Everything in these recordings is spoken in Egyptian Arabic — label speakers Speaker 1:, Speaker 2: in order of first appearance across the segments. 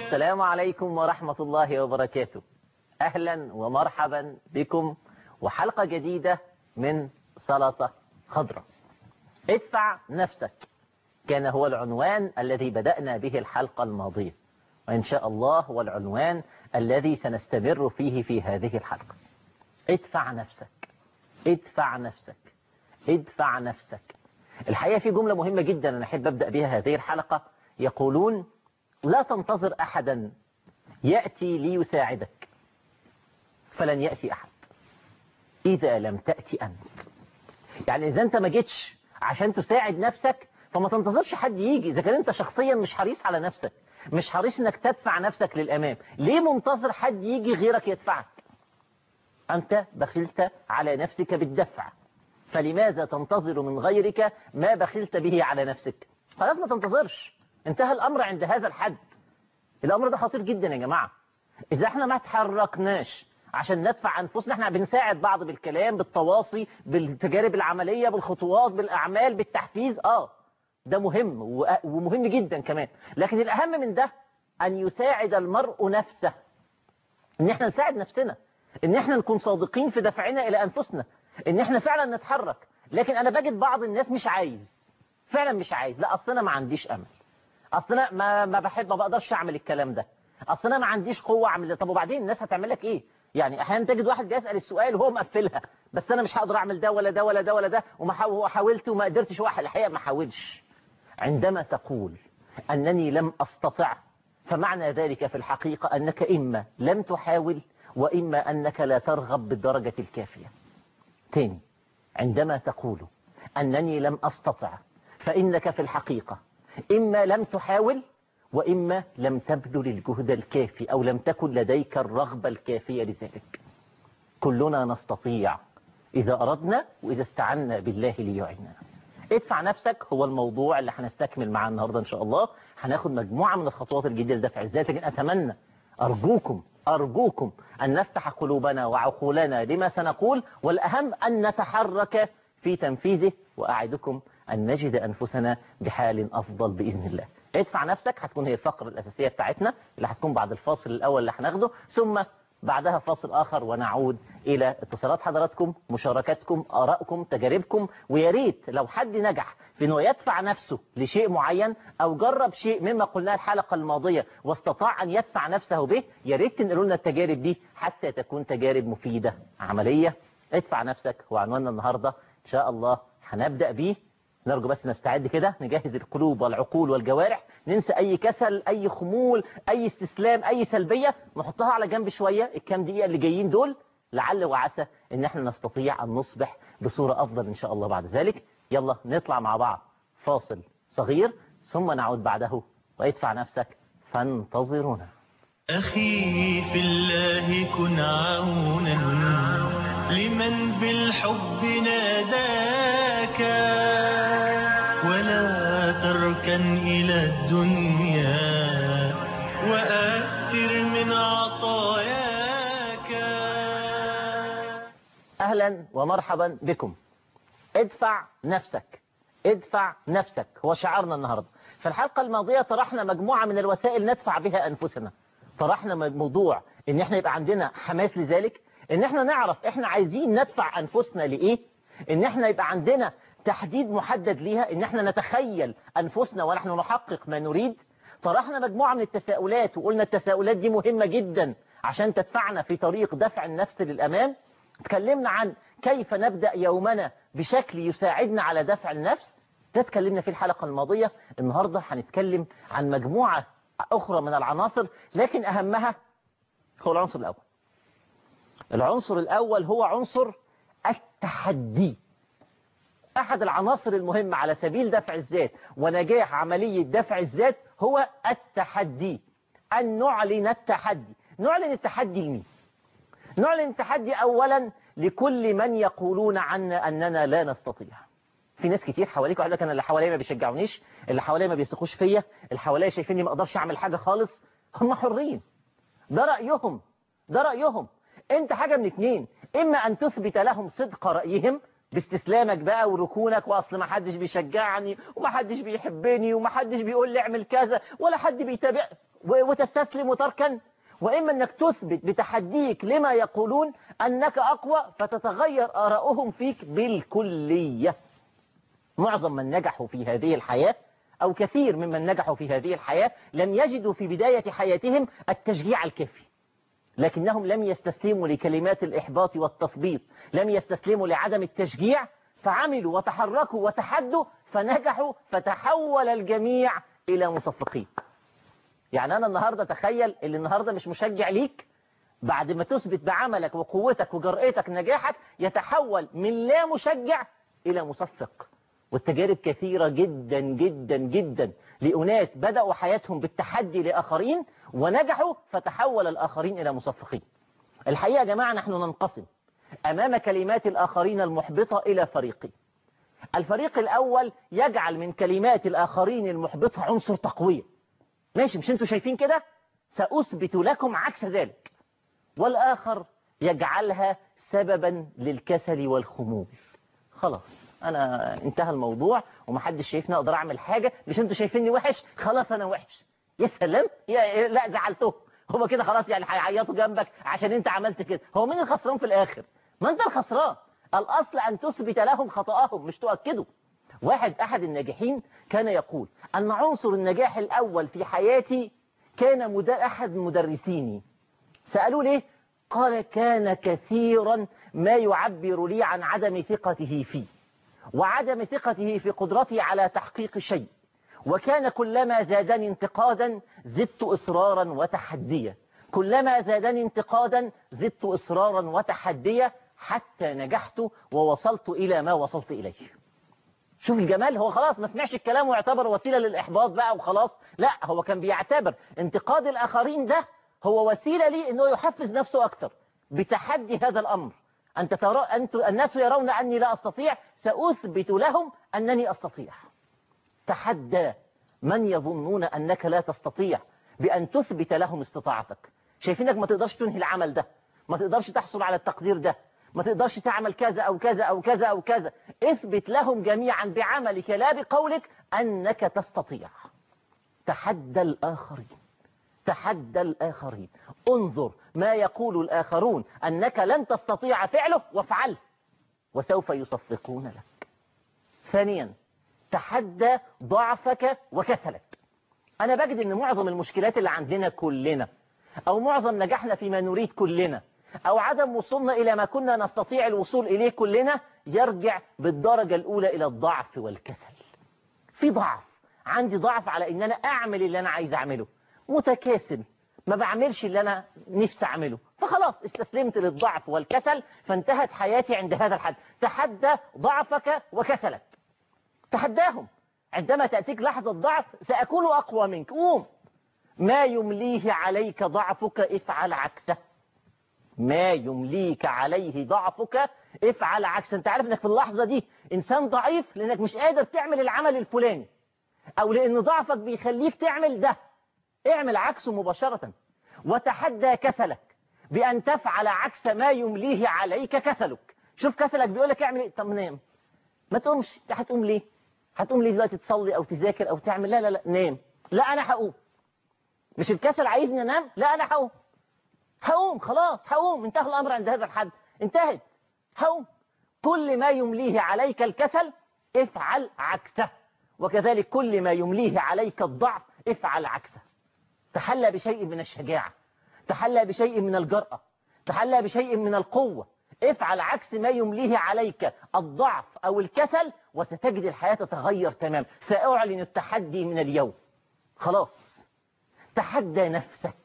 Speaker 1: السلام عليكم ورحمة الله وبركاته أهلا ومرحبا بكم وحلقة جديدة من سلطة خضراء ادفع نفسك كان هو العنوان الذي بدأنا به الحلقة الماضية وإن شاء الله هو العنوان الذي سنستمر فيه في هذه الحلقة ادفع نفسك ادفع نفسك ادفع نفسك الحقيقة في جملة مهمة جدا أنا أحب أبدأ بها هذه الحلقة يقولون لا تنتظر أحدا يأتي ليساعدك فلن يأتي أحد إذا لم تأتي أنت يعني إذا أنت ما جيتش عشان تساعد نفسك فما تنتظرش حد يجي إذا كان أنت شخصيا مش حريص على نفسك مش حريص انك تدفع نفسك للأمام ليه منتظر حد يجي غيرك يدفعك أنت بخلت على نفسك بالدفع فلماذا تنتظر من غيرك ما بخلت به على نفسك خلاص ما تنتظرش انتهى الأمر عند هذا الحد الأمر ده خطير جدا يا جماعة إذا احنا ما تحركناش عشان ندفع أنفسنا احنا بنساعد بعض بالكلام بالتواصي بالتجارب العملية بالخطوات بالأعمال بالتحفيز آه ده مهم ومهم جدا كمان لكن الأهم من ده أن يساعد المرء نفسه ان احنا نساعد نفسنا ان احنا نكون صادقين في دفعنا الى انفسنا ان احنا فعلا نتحرك لكن انا بجد بعض الناس مش عايز فعلا مش عايز لا اصل انا ما عنديش امل اصل انا ما, ما بحب ما بقدرش اعمل الكلام ده اصل انا ما عنديش قوه اعمل ده طب وبعدين الناس هتعمل لك ايه يعني احيانا تجد واحد بيسال السؤال وهو مقفلها بس انا مش هقدر اعمل ده ولا ده ولا ده ولا ده وما حاولت وما قدرتش واحد الحقيقه ما حاولش عندما تقول انني لم استطع فمعنى ذلك في الحقيقه انك اما لم تحاول واما انك لا ترغب بالدرجه الكافيه تاني عندما تقول انني لم استطع فانك في الحقيقه اما لم تحاول وإما لم تبذل الجهد الكافي أو لم تكن لديك الرغبة الكافية لذلك كلنا نستطيع إذا أردنا وإذا استعنا بالله ليعيننا ادفع نفسك هو الموضوع اللي هنستكمل معاه النهاردة إن شاء الله هناخد مجموعة من الخطوات الجديدة لدفع الذات لكن أتمنى أرجوكم أرجوكم أن نفتح قلوبنا وعقولنا لما سنقول والأهم أن نتحرك في تنفيذه وأعدكم أن نجد أنفسنا بحال أفضل بإذن الله ادفع نفسك هتكون هي الفقرة الأساسية بتاعتنا اللي هتكون بعد الفاصل الأول اللي هناخده ثم بعدها فاصل آخر ونعود إلى اتصالات حضراتكم مشاركاتكم آرائكم تجاربكم ويا ريت لو حد نجح في أنه يدفع نفسه لشيء معين أو جرب شيء مما قلناه الحلقة الماضية واستطاع أن يدفع نفسه به يا ريت تنقلوا لنا التجارب دي حتى تكون تجارب مفيدة عملية ادفع نفسك هو عنواننا النهاردة إن شاء الله هنبدأ بيه نرجو بس نستعد كده نجهز القلوب والعقول والجوارح ننسى أي كسل أي خمول أي استسلام أي سلبية نحطها على جنب شوية الكام دقيقة اللي جايين دول لعل وعسى ان احنا نستطيع أن نصبح بصورة أفضل إن شاء الله بعد ذلك يلا نطلع مع بعض فاصل صغير ثم نعود بعده وادفع نفسك فانتظرونا
Speaker 2: أخي في الله كن عونا لمن بالحب ناداك ولا تركن إلى الدنيا وأكثر من عطاياك
Speaker 1: أهلا ومرحبا بكم ادفع نفسك ادفع نفسك هو شعارنا النهاردة في الحلقة الماضية طرحنا مجموعة من الوسائل ندفع بها أنفسنا طرحنا موضوع ان احنا يبقى عندنا حماس لذلك ان احنا نعرف احنا عايزين ندفع انفسنا لايه ان احنا يبقى عندنا تحديد محدد ليها ان احنا نتخيل انفسنا ونحن نحقق ما نريد طرحنا مجموعة من التساؤلات وقلنا التساؤلات دي مهمة جدا عشان تدفعنا في طريق دفع النفس للأمام تكلمنا عن كيف نبدأ يومنا بشكل يساعدنا على دفع النفس ده تكلمنا في الحلقة الماضية النهاردة هنتكلم عن مجموعة أخرى من العناصر لكن أهمها هو العنصر الأول العنصر الأول هو عنصر التحدي أحد العناصر المهمة على سبيل دفع الذات ونجاح عملية دفع الذات هو التحدي أن نعلن التحدي نعلن التحدي لمين نعلن التحدي أولا لكل من يقولون عنا أننا لا نستطيع في ناس كتير حواليك وقال لك انا اللي حواليا ما بيشجعونيش اللي حواليا ما بيثقوش فيا اللي حواليا شايفيني ما اقدرش اعمل حاجه خالص هم حرين ده رايهم ده رايهم انت حاجه من اتنين اما ان تثبت لهم صدق رايهم باستسلامك بقى وركونك واصل ما حدش بيشجعني وما حدش بيحبني وما حدش بيقول لي اعمل كذا ولا حد بيتابع و- وتستسلم وتركن وإما أنك تثبت بتحديك لما يقولون أنك أقوى فتتغير آراؤهم فيك بالكلية معظم من نجحوا في هذه الحياة أو كثير ممن نجحوا في هذه الحياة لم يجدوا في بداية حياتهم التشجيع الكافي لكنهم لم يستسلموا لكلمات الإحباط والتثبيط لم يستسلموا لعدم التشجيع فعملوا وتحركوا وتحدوا فنجحوا فتحول الجميع إلى مصفقين يعني أنا النهاردة تخيل اللي النهاردة مش مشجع ليك بعد ما تثبت بعملك وقوتك وجرأتك نجاحك يتحول من لا مشجع إلى مصفق والتجارب كثيرة جدا جدا جدا لأناس بدأوا حياتهم بالتحدي لآخرين ونجحوا فتحول الآخرين إلى مصفقين الحقيقة يا جماعة نحن ننقسم أمام كلمات الآخرين المحبطة إلى فريقين الفريق الأول يجعل من كلمات الآخرين المحبطة عنصر تقوية ماشي مش انتوا شايفين كده سأثبت لكم عكس ذلك والآخر يجعلها سببا للكسل والخمول خلاص انا انتهى الموضوع ومحدش شايفني اقدر اعمل حاجة مش انتوا شايفيني وحش خلاص انا وحش يا سلام يا لا زعلتهم هو كده خلاص يعني هيعيطوا جنبك عشان انت عملت كده هو مين الخسران في الاخر ما انت الخسران الاصل ان تثبت لهم خطأهم مش تؤكده واحد احد الناجحين كان يقول ان عنصر النجاح الاول في حياتي كان مد... احد مدرسيني سألوا ليه قال كان كثيرا ما يعبر لي عن عدم ثقته فيه وعدم ثقته في قدرتي على تحقيق شيء وكان كلما زادني انتقادا زدت إصرارا وتحديا كلما زادني انتقادا زدت إصرارا وتحديا حتى نجحت ووصلت إلى ما وصلت إليه شوف الجمال هو خلاص ما سمعش الكلام واعتبر وسيلة للإحباط بقى وخلاص لا هو كان بيعتبر انتقاد الآخرين ده هو وسيلة لي أنه يحفز نفسه أكثر بتحدي هذا الأمر أنت ترى أنت الناس يرون أني لا أستطيع سأثبت لهم أنني أستطيع تحدى من يظنون أنك لا تستطيع بأن تثبت لهم استطاعتك شايفينك ما تقدرش تنهي العمل ده ما تقدرش تحصل على التقدير ده ما تقدرش تعمل كذا أو كذا أو كذا أو كذا اثبت لهم جميعا بعملك لا بقولك أنك تستطيع تحدى الآخرين تحدى الآخرين انظر ما يقول الآخرون أنك لن تستطيع فعله وافعله وسوف يصفقون لك ثانيا تحدى ضعفك وكسلك أنا بجد أن معظم المشكلات اللي عندنا كلنا أو معظم نجاحنا فيما نريد كلنا أو عدم وصولنا إلى ما كنا نستطيع الوصول إليه كلنا يرجع بالدرجة الأولى إلى الضعف والكسل في ضعف عندي ضعف على أن أنا أعمل اللي أنا عايز أعمله متكاسل ما بعملش اللي أنا نفسي أعمله فخلاص استسلمت للضعف والكسل فانتهت حياتي عند هذا الحد تحدى ضعفك وكسلك تحداهم عندما تأتيك لحظة ضعف سأكون أقوى منك قوم ما يمليه عليك ضعفك افعل عكسه ما يمليك عليه ضعفك افعل عكسه انت عارف انك في اللحظة دي انسان ضعيف لانك مش قادر تعمل العمل الفلاني او لان ضعفك بيخليك تعمل ده اعمل عكسه مباشرة وتحدى كسلك بأن تفعل عكس ما يمليه عليك كسلك شوف كسلك بيقولك اعمل ايه طب نام ما تقومش انت هتقوم ليه هتقوم ليه دلوقتي تصلي او تذاكر او تعمل لا لا لا نام لا انا هقوم مش الكسل عايزني انام لا انا هقوم هقوم خلاص هقوم انتهى الامر عند هذا الحد انتهت هقوم كل ما يمليه عليك الكسل افعل عكسه وكذلك كل ما يمليه عليك الضعف افعل عكسه تحلى بشيء من الشجاعة تحلى بشيء من الجرأة تحلى بشيء من القوة افعل عكس ما يمليه عليك الضعف أو الكسل وستجد الحياة تتغير تمام سأعلن التحدي من اليوم خلاص تحدى نفسك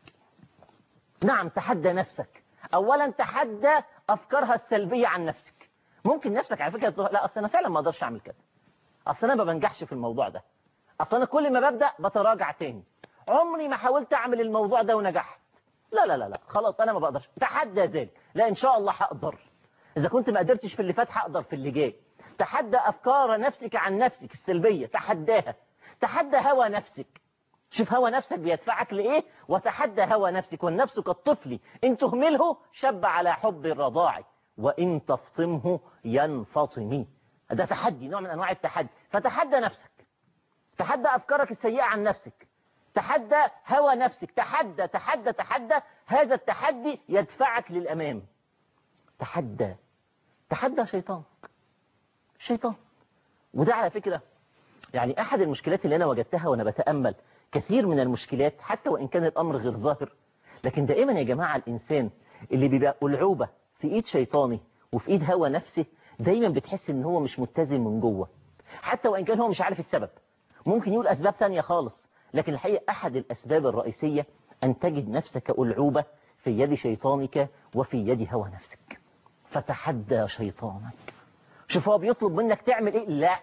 Speaker 1: نعم تحدى نفسك أولا تحدى أفكارها السلبية عن نفسك ممكن نفسك على فكرة تقول لا أصل أنا فعلا ما أقدرش أعمل كذا أصل أنا ما بنجحش في الموضوع ده أصل أنا كل ما ببدأ بتراجع تاني عمري ما حاولت أعمل الموضوع ده ونجحت لا لا لا لا خلاص أنا ما بقدرش تحدى ذلك لا إن شاء الله هقدر إذا كنت ما قدرتش في اللي فات هقدر في اللي جاي تحدى أفكار نفسك عن نفسك السلبية تحداها تحدى هوى نفسك شوف هوى نفسك بيدفعك لإيه وتحدى هوى نفسك والنفس كالطفل إن تهمله شب على حب الرضاع وإن تفطمه ينفطمي ده تحدي نوع من أنواع التحدي فتحدى نفسك تحدى أفكارك السيئة عن نفسك تحدى هوى نفسك تحدى تحدى تحدى هذا التحدي يدفعك للأمام تحدى تحدى شيطانك شيطان وده على فكرة يعني أحد المشكلات اللي أنا وجدتها وأنا بتأمل كثير من المشكلات حتى وإن كان الأمر غير ظاهر لكن دائما يا جماعة الإنسان اللي بيبقى ألعوبة في إيد شيطاني وفي إيد هوى نفسه دايما بتحس إن هو مش متزن من جوه حتى وإن كان هو مش عارف السبب ممكن يقول أسباب تانية خالص لكن الحقيقة أحد الأسباب الرئيسية أن تجد نفسك ألعوبة في يد شيطانك وفي يد هوى نفسك فتحدى شيطانك شوف هو بيطلب منك تعمل ايه لا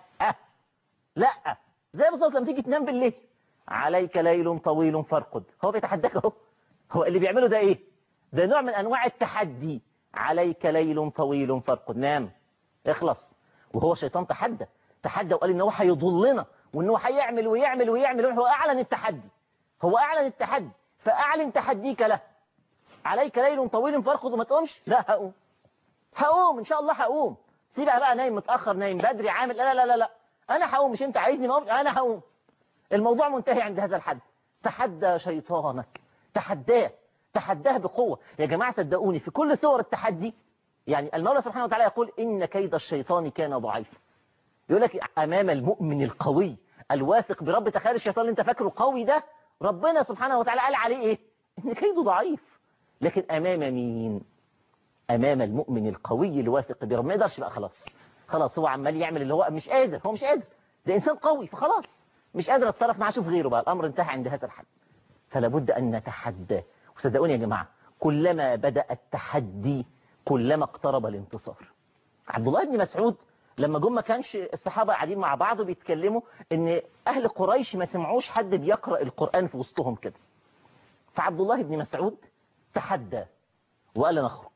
Speaker 1: لا زي بالظبط لما تيجي تنام بالليل عليك ليل طويل فارقد هو بيتحداك اهو هو اللي بيعمله ده ايه ده نوع من انواع التحدي عليك ليل طويل فارقد نام اخلص وهو شيطان تحدى تحدى وقال ان هو هيضلنا وان هو هيعمل ويعمل ويعمل هو اعلن التحدي هو اعلن التحدي فاعلن تحديك له عليك ليل طويل فارقد وما تقومش لا هقوم هقوم ان شاء الله هقوم سيبها بقى نايم متاخر نايم بدري عامل لا لا لا لا انا هقوم مش انت عايزني ما أقومش، انا هقوم الموضوع منتهي عند هذا الحد تحدى شيطانك تحداه تحداه بقوة يا جماعة صدقوني في كل صور التحدي يعني المولى سبحانه وتعالى يقول إن كيد الشيطان كان ضعيفا يقول لك أمام المؤمن القوي الواثق برب تخيل الشيطان اللي انت فاكره قوي ده ربنا سبحانه وتعالى قال عليه ايه ان كيده ضعيف لكن امام مين امام المؤمن القوي الواثق برب ما يقدرش بقى خلاص خلاص هو عمال يعمل اللي هو مش قادر هو مش قادر ده انسان قوي فخلاص مش قادر اتصرف معاه شوف غيره بقى الامر انتهى عند هذا الحد فلا بد ان نتحدى وصدقوني يا جماعه كلما بدا التحدي كلما اقترب الانتصار عبد الله بن مسعود لما جم ما كانش الصحابه قاعدين مع بعض وبيتكلموا ان اهل قريش ما سمعوش حد بيقرا القران في وسطهم كده فعبد الله بن مسعود تحدى وقال نخرج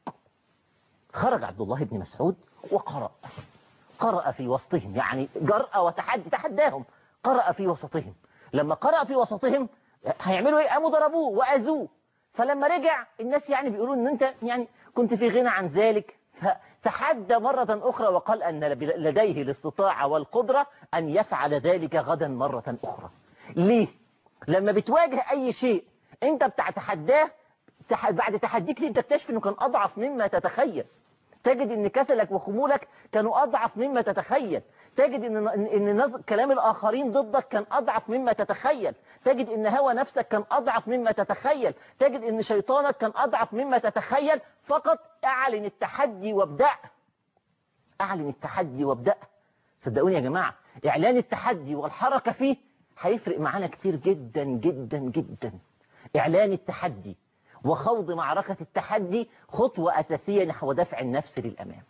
Speaker 1: خرج عبد الله بن مسعود وقرأ قرأ في وسطهم يعني جرأة وتحدي تحداهم قرأ في وسطهم لما قرأ في وسطهم هيعملوا ايه قاموا ضربوه وأذوه فلما رجع الناس يعني بيقولوا ان انت يعني كنت في غنى عن ذلك فتحدى مرة أخرى وقال أن لديه الاستطاعة والقدرة أن يفعل ذلك غدا مرة أخرى ليه؟ لما بتواجه أي شيء أنت بتتحداه تح- بعد تحديك ليه تكتشف أنه كان أضعف مما تتخيل تجد ان كسلك وخمولك كانوا اضعف مما تتخيل تجد ان ان إن نظ- كلام الاخرين ضدك كان اضعف مما تتخيل تجد ان هوى نفسك كان اضعف مما تتخيل تجد ان شيطانك كان اضعف مما تتخيل فقط اعلن التحدي وابدأ اعلن التحدي وابدأ صدقوني يا جماعة اعلان التحدي والحركة فيه هيفرق معانا كتير جدا جدا جدا اعلان التحدي وخوض معركة التحدي خطوة أساسية نحو دفع النفس للأمام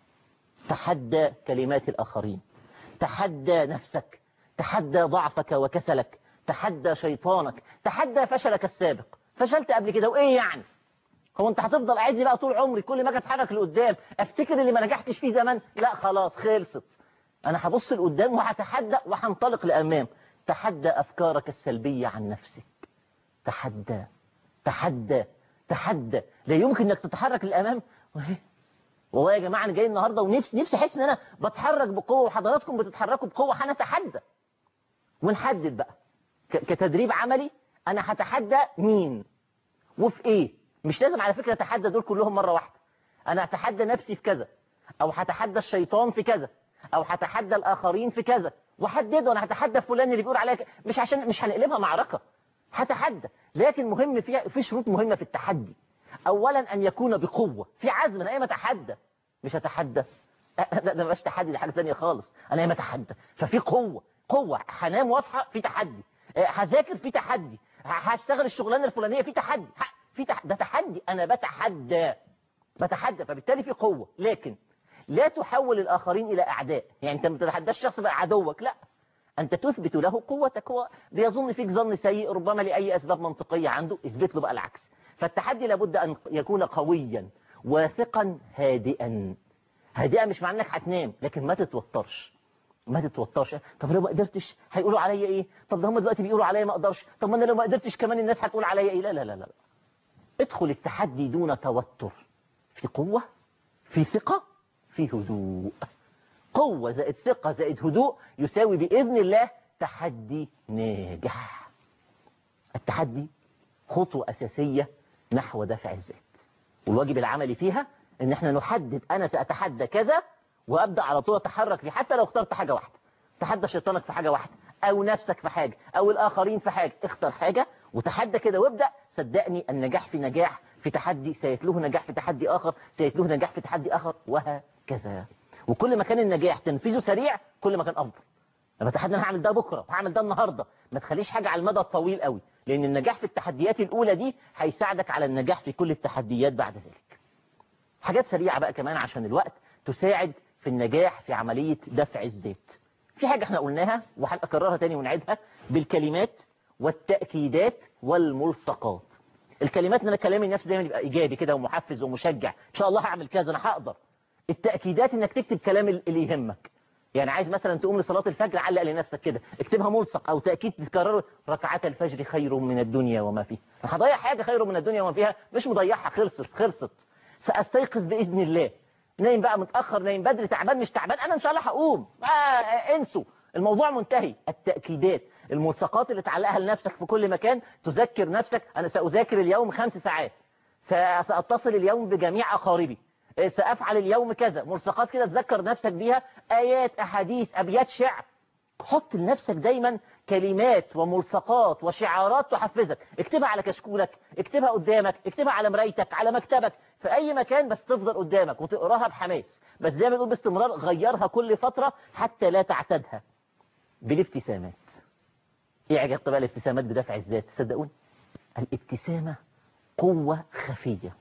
Speaker 1: تحدى كلمات الآخرين تحدى نفسك تحدى ضعفك وكسلك تحدى شيطانك تحدى فشلك السابق فشلت قبل كده وإيه يعني هو انت هتفضل قاعد لي بقى طول عمري كل ما اجي اتحرك لقدام افتكر اللي ما نجحتش فيه زمان لا خلاص خلصت انا هبص لقدام وهتحدى وهنطلق لامام تحدى افكارك السلبيه عن نفسك تحدى تحدى تحدى لا يمكن انك تتحرك للامام والله يا جماعه انا جاي النهارده ونفسي نفسي احس ان انا بتحرك بقوه وحضراتكم بتتحركوا بقوه هنتحدى ونحدد بقى ك- كتدريب عملي انا هتحدى مين وفي ايه مش لازم على فكره اتحدى دول كلهم مره واحده انا هتحدى نفسي في كذا او هتحدى الشيطان في كذا او هتحدى الاخرين في كذا وحدده انا هتحدى فلان اللي بيقول عليا ك- مش عشان مش هنقلبها معركه هتحدى لكن مهم فيها في شروط مهمه في التحدي اولا ان يكون بقوه في عزم انا ايما اتحدى مش هتحدى أه، ده ده مبقاش تحدي دي حاجه ثانيه خالص انا ايما اتحدى ففي قوه قوه هنام واصحى في تحدي أه، هذاكر في تحدي ه- هشتغل الشغلانه الفلانيه في تحدي ه- في تح... ده تحدي انا بتحدى بتحدى فبالتالي في قوه لكن لا تحول الاخرين الى اعداء يعني انت ما تتحداش شخص بقى عدوك لا أنت تثبت له قوتك هو بيظن فيك ظن سيء ربما لأي أسباب منطقية عنده اثبت له بقى العكس فالتحدي لابد أن يكون قويا واثقا هادئا هادئا مش معنى انك هتنام لكن ما تتوترش ما تتوترش طب لو ما قدرتش هيقولوا عليا ايه طب ده هم دلوقتي بيقولوا عليا ما اقدرش طب ما انا لو ما قدرتش كمان الناس هتقول عليا ايه لا لا لا لا ادخل التحدي دون توتر في قوة في ثقة في هدوء قوة زائد ثقة زائد هدوء يساوي بإذن الله تحدي ناجح التحدي خطوة أساسية نحو دفع الذات والواجب العملي فيها ان احنا نحدد انا سأتحدى كذا وابدأ على طول اتحرك فيه حتى لو اخترت حاجة واحدة تحدى شيطانك في حاجة واحدة او نفسك في حاجة او الاخرين في حاجة اختار حاجة وتحدى كده وابدأ صدقني النجاح في نجاح في تحدي سيتلوه نجاح في تحدي اخر سيتلوه نجاح في تحدي اخر وهكذا وكل ما كان النجاح تنفيذه سريع كل ما كان افضل لما تحدى انا هعمل ده بكره وهعمل ده النهارده ما تخليش حاجه على المدى الطويل قوي لان النجاح في التحديات الاولى دي هيساعدك على النجاح في كل التحديات بعد ذلك حاجات سريعه بقى كمان عشان الوقت تساعد في النجاح في عمليه دفع الذات في حاجه احنا قلناها وهنكررها تاني ونعيدها بالكلمات والتاكيدات والملصقات الكلمات ان انا كلامي النفسي دايما يبقى ايجابي كده ومحفز ومشجع ان شاء الله هعمل كذا انا هقدر التاكيدات انك تكتب كلام اللي يهمك يعني عايز مثلا تقوم لصلاة الفجر علق لنفسك كده اكتبها ملصق او تأكيد تكرره ركعات الفجر خير من الدنيا وما فيها هضيع حاجة خير من الدنيا وما فيها مش مضيعها خلصت خلصت سأستيقظ بإذن الله نايم بقى متأخر نايم بدري تعبان مش تعبان أنا إن شاء الله هقوم آه انسوا الموضوع منتهي التأكيدات الملصقات اللي تعلقها لنفسك في كل مكان تذكر نفسك أنا سأذاكر اليوم خمس ساعات سأتصل اليوم بجميع أقاربي سأفعل اليوم كذا ملصقات كده تذكر نفسك بيها آيات أحاديث أبيات شعر حط لنفسك دايما كلمات وملصقات وشعارات تحفزك اكتبها على كشكولك اكتبها قدامك اكتبها على مرايتك على مكتبك في أي مكان بس تفضل قدامك وتقراها بحماس بس زي ما نقول باستمرار غيرها كل فترة حتى لا تعتادها بالابتسامات ايه عجبت بقى الابتسامات بدفع الذات تصدقون الابتسامة قوة خفية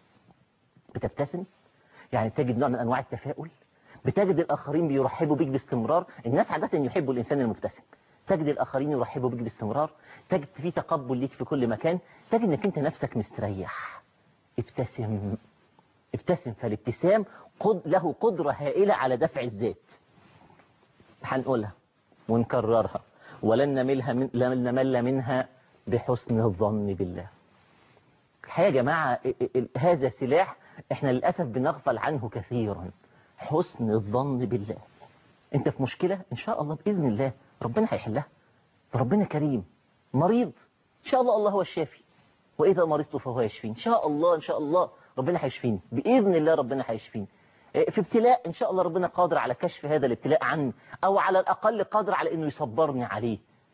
Speaker 1: بتبتسم يعني تجد نوع من أنواع التفاؤل بتجد الآخرين بيرحبوا بيك باستمرار الناس عادة يحبوا الإنسان المبتسم تجد الآخرين يرحبوا بيك باستمرار تجد في تقبل ليك في كل مكان تجد أنك أنت نفسك مستريح ابتسم ابتسم فالابتسام قد له قدرة هائلة على دفع الذات هنقولها ونكررها ولن نملها من لن نمل منها بحسن الظن بالله الحقيقة يا جماعة هذا سلاح احنا للأسف بنغفل عنه كثيرا حسن الظن بالله انت في مشكلة ان شاء الله بإذن الله ربنا هيحلها ربنا كريم مريض ان شاء الله الله هو الشافي وإذا مرضت فهو يشفين ان شاء الله ان شاء الله ربنا هيشفيني بإذن الله ربنا هيشفيني في ابتلاء ان شاء الله ربنا قادر على كشف هذا الابتلاء عني او على الأقل قادر على انه يصبرني عليه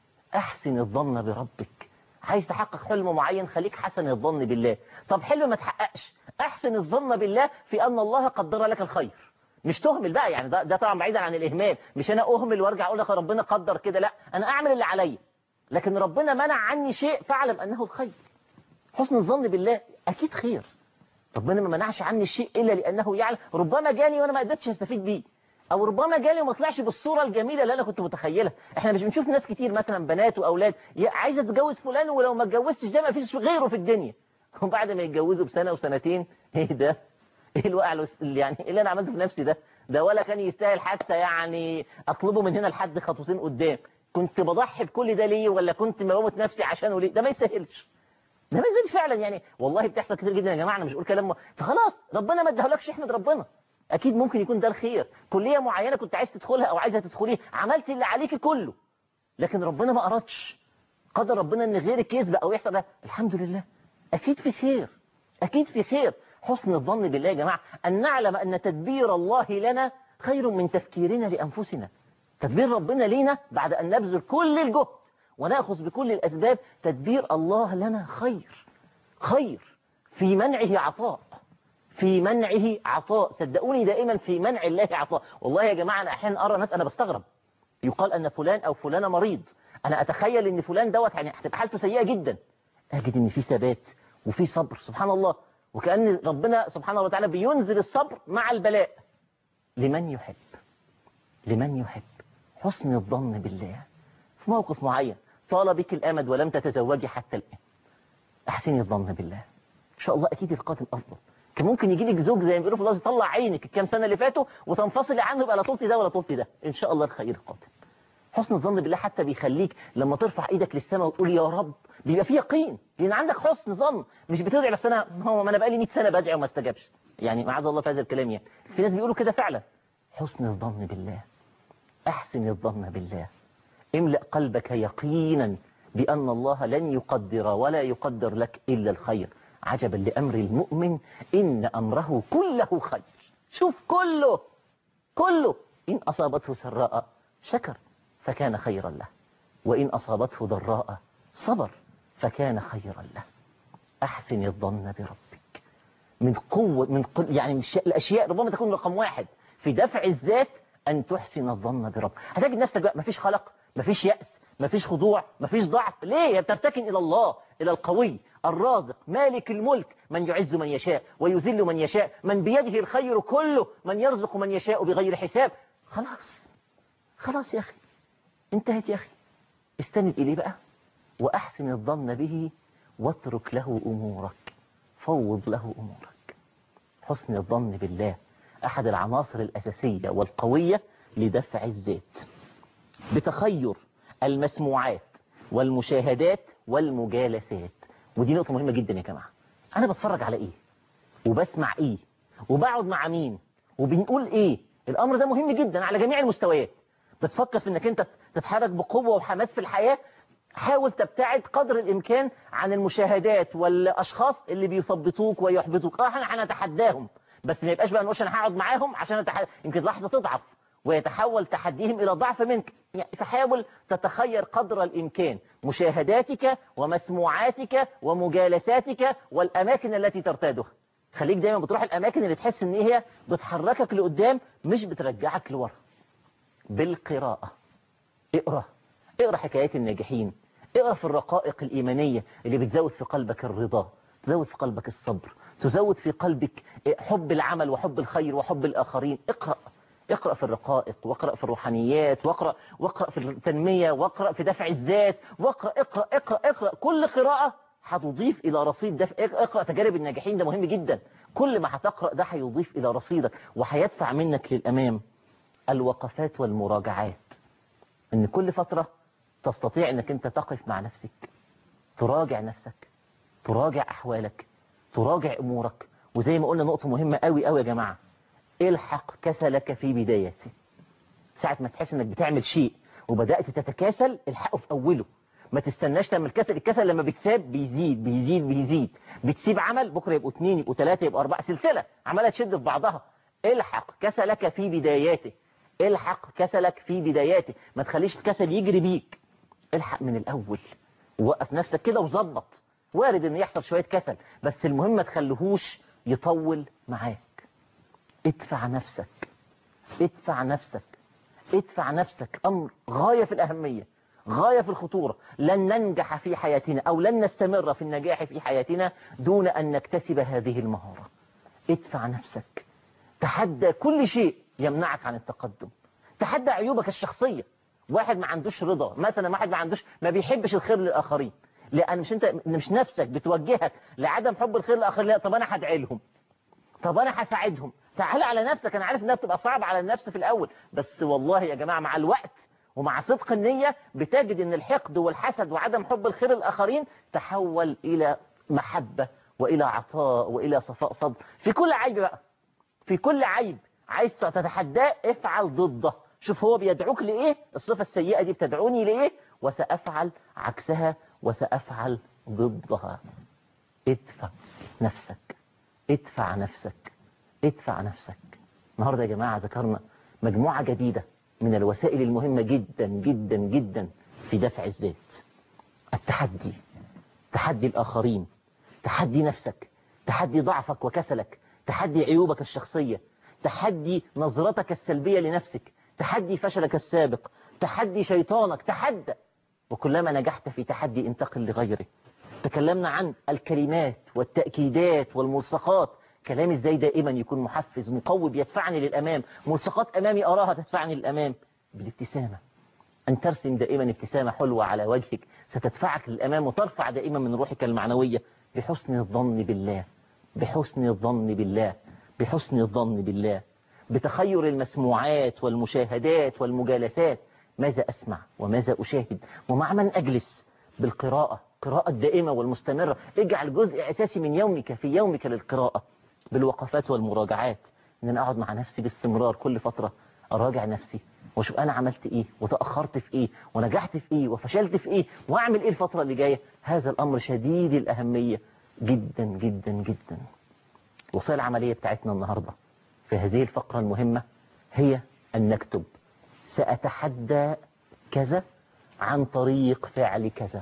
Speaker 1: احسن الظن بربك عايز تحقق حلم معين خليك حسن الظن بالله طب حلم ما تحققش احسن الظن بالله في ان الله قدر لك الخير مش تهمل بقى يعني ده, ده طبعا بعيدا عن الاهمال مش انا اهمل وارجع اقول لك ربنا قدر كده لا انا اعمل اللي عليا لكن ربنا منع عني شيء فاعلم انه الخير حسن الظن بالله اكيد خير ربنا ما منعش عني الشيء الا لانه يعلم ربما جاني وانا ما قدرتش استفيد بيه او ربما جالي وما طلعش بالصوره الجميله اللي انا كنت متخيلها احنا مش بنشوف ناس كتير مثلا بنات واولاد عايزه تتجوز فلان ولو ما اتجوزتش ده ما فيش غيره في الدنيا وبعد ما يتجوزوا بسنه وسنتين ايه ده ايه الوقع اللي يعني ايه اللي انا عملته في نفسي ده ده ولا كان يستاهل حتى يعني اطلبه من هنا لحد خطوتين قدام كنت بضحي بكل ده ليه ولا كنت موت نفسي عشانه ليه ده ما يستاهلش ده ما يستاهلش فعلا يعني والله بتحصل كتير جدا يا جماعه انا مش بقول كلام فخلاص ربنا ما اداهولكش احمد ربنا اكيد ممكن يكون ده الخير كليه معينه كنت عايز تدخلها او عايزه تدخليها عملت اللي عليك كله لكن ربنا ما ارادش قدر ربنا ان غيرك يسبق او يحصل ده الحمد لله اكيد في خير اكيد في خير حسن الظن بالله يا جماعه ان نعلم ان تدبير الله لنا خير من تفكيرنا لانفسنا تدبير ربنا لينا بعد ان نبذل كل الجهد وناخذ بكل الاسباب تدبير الله لنا خير خير في منعه عطاء في منعه عطاء صدقوني دائما في منع الله عطاء والله يا جماعة أنا أحيانا أرى ناس أنا بستغرب يقال أن فلان أو فلانة مريض أنا أتخيل أن فلان دوت يعني هتبقى حالته سيئة جدا أجد أن في ثبات وفي صبر سبحان الله وكأن ربنا سبحانه وتعالى بينزل الصبر مع البلاء لمن يحب لمن يحب حسن الظن بالله في موقف معين طال بك الأمد ولم تتزوجي حتى الآن أحسني الظن بالله إن شاء الله أكيد القادم أفضل كان ممكن يجي لك زوج زي ما بيقولوا في الله يطلع عينك الكام سنة اللي فاتوا وتنفصل عنه يبقى لا طولتي ده ولا طولتي ده إن شاء الله الخير قادم حسن الظن بالله حتى بيخليك لما ترفع ايدك للسماء وتقول يا رب بيبقى فيه يقين لان عندك حسن ظن مش بتدعي بس انا هو ما انا بقالي 100 سنه بدعي وما استجابش يعني معاذ الله في هذا الكلام يعني في ناس بيقولوا كده فعلا حسن الظن بالله احسن الظن بالله املأ قلبك يقينا بأن الله لن يقدر ولا يقدر لك إلا الخير عجبا لأمر المؤمن إن أمره كله خير شوف كله كله إن أصابته سراء شكر فكان خيرا له وإن أصابته ضراء صبر فكان خيرا له أحسن الظن بربك من قوة من قل يعني من الش- الأشياء ربما تكون رقم واحد في دفع الذات أن تحسن الظن بربك هتجد نفسك بقى مفيش خلق مفيش يأس مفيش خضوع مفيش ضعف ليه بترتكن إلى الله إلى القوي الرازق مالك الملك من يعز من يشاء ويذل من يشاء من بيده الخير كله من يرزق من يشاء بغير حساب خلاص خلاص يا أخي انتهت يا أخي استند إليه بقى وأحسن الظن به واترك له أمورك فوض له أمورك حسن الظن بالله أحد العناصر الأساسية والقوية لدفع الذات بتخير المسموعات والمشاهدات والمجالسات ودي نقطة مهمة جدا يا جماعة أنا بتفرج على إيه وبسمع إيه وبقعد مع مين وبنقول إيه الأمر ده مهم جدا على جميع المستويات بتفكر في إنك أنت تتحرك بقوة وحماس في الحياة حاول تبتعد قدر الإمكان عن المشاهدات والأشخاص اللي بيثبطوك ويحبطوك اه احنا هنتحداهم بس ما يبقاش بقى نقولش انا هقعد معاهم عشان أتحد... يمكن لحظة تضعف ويتحول تحديهم إلى ضعف منك يعني فحاول تتخير قدر الإمكان مشاهداتك ومسموعاتك ومجالساتك والأماكن التي ترتادها خليك دايما بتروح الأماكن اللي تحس إن هي بتحركك لقدام مش بترجعك لورا بالقراءة اقرأ اقرأ حكايات الناجحين اقرأ في الرقائق الإيمانية اللي بتزود في قلبك الرضا تزود في قلبك الصبر تزود في قلبك حب العمل وحب الخير وحب الآخرين اقرأ اقرأ في الرقائق واقرأ في الروحانيات واقرأ واقرأ في التنمية واقرأ في دفع الذات واقرأ اقرأ اقرأ اقرأ كل قراءة هتضيف إلى رصيد دفع اقرأ تجارب الناجحين ده مهم جدا كل ما هتقرأ ده هيضيف إلى رصيدك وهيدفع منك للأمام الوقفات والمراجعات ان كل فترة تستطيع انك انت تقف مع نفسك تراجع نفسك تراجع احوالك تراجع امورك وزي ما قلنا نقطة مهمة قوي قوي يا جماعة الحق كسلك في بدايته ساعة ما تحس انك بتعمل شيء وبدأت تتكاسل الحقه في اوله ما تستناش لما الكسل الكسل لما بتساب بيزيد بيزيد بيزيد بتسيب عمل بكرة يبقوا اثنين يبقوا ثلاثة يبقوا أربعة سلسلة عمالة تشد في بعضها الحق كسلك في بداياته الحق كسلك في بداياته ما تخليش الكسل يجري بيك الحق من الأول ووقف نفسك كده وظبط وارد ان يحصل شوية كسل بس المهم ما تخليهوش يطول معاك ادفع نفسك ادفع نفسك ادفع نفسك أمر غاية في الأهمية غاية في الخطورة لن ننجح في حياتنا أو لن نستمر في النجاح في حياتنا دون أن نكتسب هذه المهارة ادفع نفسك تحدى كل شيء يمنعك عن التقدم تحدى عيوبك الشخصية واحد ما عندوش رضا مثلا واحد ما عندوش ما بيحبش الخير للآخرين لأن مش انت مش نفسك بتوجهك لعدم حب الخير للآخرين لا طب أنا هدعي لهم طب أنا هساعدهم تعال على نفسك أنا عارف إنها بتبقى صعبة على النفس في الأول بس والله يا جماعة مع الوقت ومع صدق النية بتجد ان الحقد والحسد وعدم حب الخير الآخرين تحول إلى محبة وإلى عطاء وإلى صفاء صدر في كل عيب بقى في كل عيب عايز تتحداه افعل ضده شوف هو بيدعوك لإيه الصفة السيئة دي بتدعوني لإيه وسأفعل عكسها وسأفعل ضدها ادفع نفسك ادفع نفسك ادفع نفسك النهاردة يا جماعة ذكرنا مجموعة جديدة من الوسائل المهمة جدا جدا جدا في دفع الذات التحدي تحدي الآخرين تحدي نفسك تحدي ضعفك وكسلك تحدي عيوبك الشخصية تحدي نظرتك السلبية لنفسك تحدي فشلك السابق تحدي شيطانك تحدى وكلما نجحت في تحدي انتقل لغيره تكلمنا عن الكلمات والتأكيدات والملصقات كلامي ازاي دائما يكون محفز مقوي بيدفعني للأمام ملصقات أمامي أراها تدفعني للأمام بالابتسامة أن ترسم دائما ابتسامة حلوة على وجهك ستدفعك للأمام وترفع دائما من روحك المعنوية بحسن الظن بالله بحسن الظن بالله بحسن الظن بالله بتخير المسموعات والمشاهدات والمجالسات ماذا أسمع وماذا أشاهد ومع من أجلس بالقراءة قراءة دائمة والمستمرة اجعل جزء أساسي من يومك في يومك للقراءة بالوقفات والمراجعات ان انا اقعد مع نفسي باستمرار كل فترة اراجع نفسي واشوف انا عملت ايه وتاخرت في ايه ونجحت في ايه وفشلت في ايه واعمل ايه الفتره اللي جايه هذا الامر شديد الاهميه جدا جدا جدا الوصيه العمليه بتاعتنا النهارده في هذه الفقره المهمه هي ان نكتب ساتحدى كذا عن طريق فعل كذا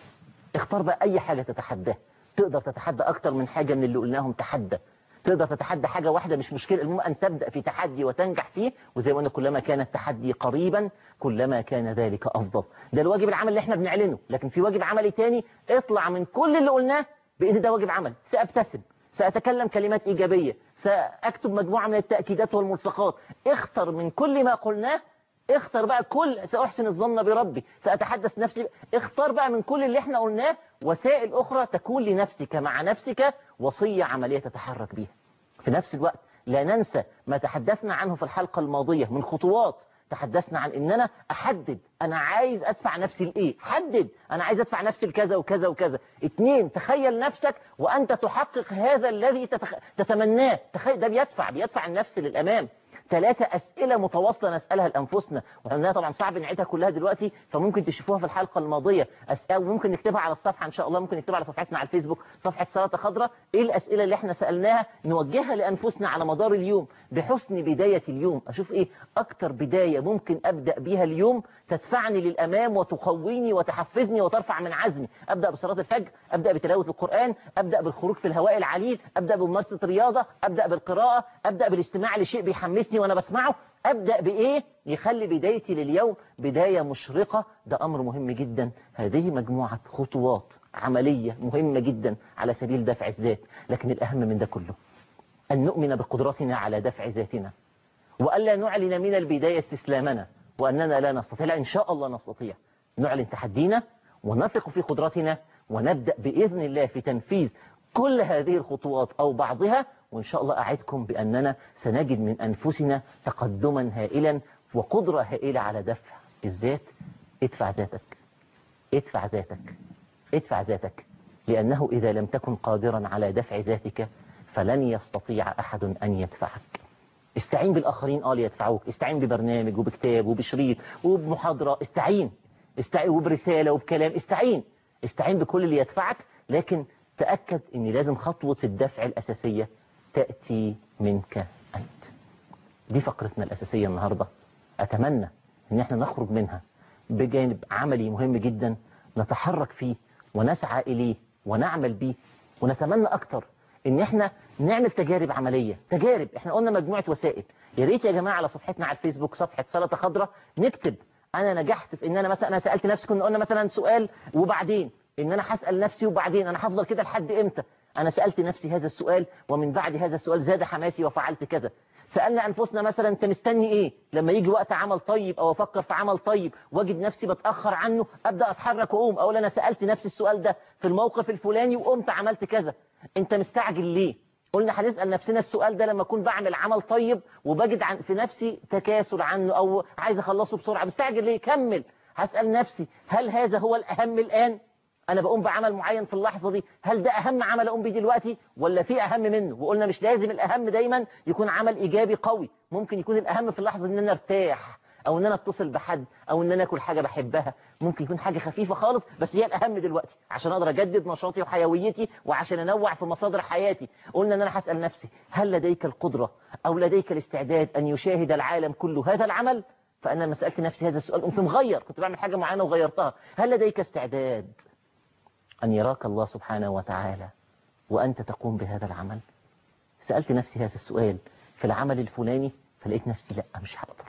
Speaker 1: اختار بقى اي حاجه تتحداه تقدر تتحدى اكتر من حاجه من اللي قلناهم تحدى تقدر تتحدى حاجة واحدة مش مشكلة المهم أن تبدأ في تحدي وتنجح فيه وزي ما قلنا كلما كان التحدي قريبا كلما كان ذلك أفضل ده الواجب العمل اللي احنا بنعلنه لكن في واجب عملي تاني اطلع من كل اللي قلناه بإن ده واجب عمل سأبتسم سأتكلم كلمات إيجابية سأكتب مجموعة من التأكيدات والملصقات اختر من كل ما قلناه اختر بقى كل سأحسن الظن بربي سأتحدث نفسي اختار بقى من كل اللي احنا قلناه وسائل أخرى تكون لنفسك مع نفسك وصية عملية تتحرك بيها في نفس الوقت لا ننسى ما تحدثنا عنه في الحلقة الماضية من خطوات تحدثنا عن ان انا احدد انا عايز ادفع نفسي لايه حدد انا عايز ادفع نفسي لكذا وكذا وكذا اتنين تخيل نفسك وانت تحقق هذا الذي تتخ... تتمناه تخيل ده بيدفع بيدفع النفس للامام ثلاثة أسئلة متواصلة نسألها لأنفسنا وإنها طبعا صعب نعيدها كلها دلوقتي فممكن تشوفوها في الحلقة الماضية أسئلة وممكن نكتبها على الصفحة إن شاء الله ممكن نكتبها على صفحتنا على الفيسبوك صفحة سلطة خضراء إيه الأسئلة اللي إحنا سألناها نوجهها لأنفسنا على مدار اليوم بحسن بداية اليوم أشوف إيه أكتر بداية ممكن أبدأ بيها اليوم تدفعني للأمام وتقويني وتحفزني وترفع من عزمي أبدأ بصلاة الفجر أبدأ بتلاوة القرآن أبدأ بالخروج في الهواء العليل أبدأ بممارسة رياضة أبدأ بالقراءة أبدأ بالاستماع لشيء بيحمسني وأنا بسمعه أبدأ بإيه يخلي بدايتي لليوم بداية مشرقة ده أمر مهم جدا هذه مجموعة خطوات عملية مهمة جدا على سبيل دفع الذات لكن الأهم من ده كله أن نؤمن بقدرتنا على دفع ذاتنا وألا نعلن من البداية استسلامنا وأننا لا نستطيع لا إن شاء الله نستطيع نعلن تحدينا ونثق في قدرتنا ونبدأ بإذن الله في تنفيذ كل هذه الخطوات أو بعضها وإن شاء الله أعدكم بأننا سنجد من أنفسنا تقدما هائلا وقدرة هائلة على دفع الذات ادفع ذاتك ادفع ذاتك ادفع ذاتك لأنه إذا لم تكن قادرا على دفع ذاتك فلن يستطيع أحد أن يدفعك استعين بالآخرين آه ليدفعوك استعين ببرنامج وبكتاب وبشريط وبمحاضرة استعين استعين وبرسالة وبكلام استعين استعين بكل اللي يدفعك لكن تأكد ان لازم خطوة الدفع الأساسية تأتي منك أنت دي فقرتنا الأساسية النهاردة أتمنى ان احنا نخرج منها بجانب عملي مهم جدا نتحرك فيه ونسعى إليه ونعمل بيه ونتمنى أكتر ان احنا نعمل تجارب عملية تجارب احنا قلنا مجموعة وسائل يا ريت يا جماعة على صفحتنا على الفيسبوك صفحة سلطة خضراء نكتب انا نجحت في ان انا مثلا انا سألت نفسي كنا قلنا مثلا سؤال وبعدين ان انا هسأل نفسي وبعدين انا هفضل كده لحد امتى انا سألت نفسي هذا السؤال ومن بعد هذا السؤال زاد حماسي وفعلت كذا سألنا أنفسنا مثلا أنت مستني إيه لما يجي وقت عمل طيب أو أفكر في عمل طيب واجد نفسي بتأخر عنه أبدأ أتحرك وأقوم أقول أنا سألت نفسي السؤال ده في الموقف الفلاني وقمت عملت كذا أنت مستعجل ليه قلنا هنسأل نفسنا السؤال ده لما أكون بعمل عمل طيب وبجد عن في نفسي تكاسل عنه أو عايز أخلصه بسرعة مستعجل ليه كمل هسأل نفسي هل هذا هو الأهم الآن انا بقوم بعمل معين في اللحظة دي هل ده اهم عمل اقوم بيه دلوقتي ولا في اهم منه وقلنا مش لازم الاهم دايما يكون عمل ايجابي قوي ممكن يكون الاهم في اللحظة دي ان انا ارتاح او ان انا اتصل بحد او ان انا اكل حاجة بحبها ممكن يكون حاجة خفيفة خالص بس هي الاهم دلوقتي عشان اقدر اجدد نشاطي وحيويتي وعشان انوع في مصادر حياتي قلنا ان انا هسأل نفسي هل لديك القدرة او لديك الاستعداد ان يشاهد العالم كله هذا العمل فانا لما سألت نفسي هذا السؤال قمت مغير كنت بعمل حاجة معينة وغيرتها هل لديك استعداد أن يراك الله سبحانه وتعالى وأنت تقوم بهذا العمل سألت نفسي هذا السؤال في العمل الفلاني فلقيت نفسي لا مش هقدر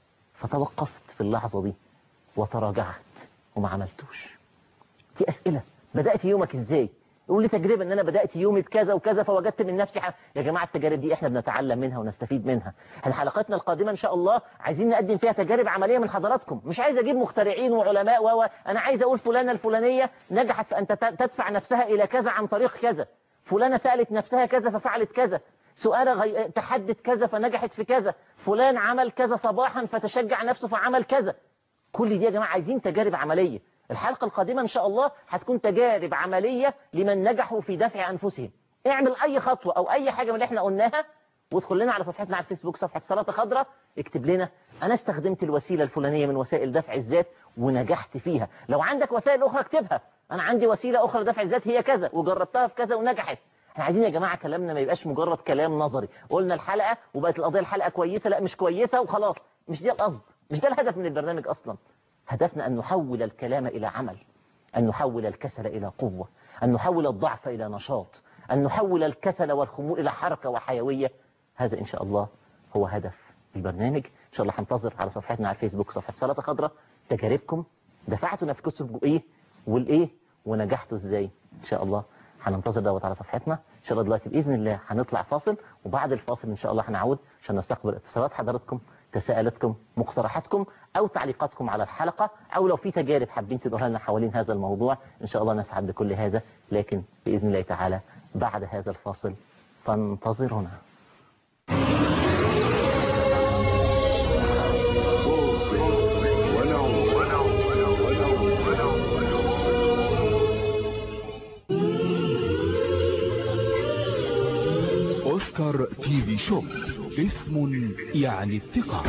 Speaker 1: فتوقفت في اللحظة دي وتراجعت وما عملتوش دي أسئلة بدأت يومك إزاي يقول لي تجربة ان انا بدأت يومي بكذا وكذا فوجدت من نفسي حاجة. يا جماعة التجارب دي احنا بنتعلم منها ونستفيد منها احنا حلقاتنا القادمة ان شاء الله عايزين نقدم فيها تجارب عملية من حضراتكم مش عايز اجيب مخترعين وعلماء و انا عايز اقول فلانة الفلانية نجحت في ان تدفع نفسها الى كذا عن طريق كذا فلانة سألت نفسها كذا ففعلت كذا سؤال غي... تحدت كذا فنجحت في كذا فلان عمل كذا صباحا فتشجع نفسه فعمل كذا كل دي يا جماعة عايزين تجارب عملية الحلقة القادمة إن شاء الله هتكون تجارب عملية لمن نجحوا في دفع أنفسهم اعمل أي خطوة أو أي حاجة من اللي احنا قلناها وادخل لنا على صفحتنا على الفيسبوك صفحة سلطة خضراء اكتب لنا انا استخدمت الوسيلة الفلانية من وسائل دفع الذات ونجحت فيها لو عندك وسائل اخرى اكتبها انا عندي وسيلة اخرى دفع الذات هي كذا وجربتها في كذا ونجحت احنا عايزين يا جماعة كلامنا ما يبقاش مجرد كلام نظري قلنا الحلقة وبقت القضية الحلقة كويسة لا مش كويسة وخلاص مش دي القصد مش ده الهدف من البرنامج اصلا هدفنا ان نحول الكلام الى عمل أن نحول الكسل إلى قوة أن نحول الضعف إلى نشاط أن نحول الكسل والخمول إلى حركة وحيوية هذا إن شاء الله هو هدف البرنامج إن شاء الله هنتظر على صفحتنا على الفيسبوك صفحة سلطة خضراء تجاربكم دفعتوا نفسكم إيه والإيه ونجحتوا إزاي إن شاء الله هننتظر دوت على صفحتنا إن شاء الله دلوقتي بإذن الله هنطلع فاصل وبعد الفاصل إن شاء الله هنعود عشان نستقبل اتصالات حضراتكم تساؤلاتكم مقترحاتكم أو تعليقاتكم على الحلقة أو لو في تجارب حابين تدوها لنا حوالين هذا الموضوع إن شاء الله نسعد بكل هذا لكن بإذن الله تعالى بعد هذا الفاصل فانتظرونا
Speaker 3: أوسكار تي في شوب اسم يعني الثقة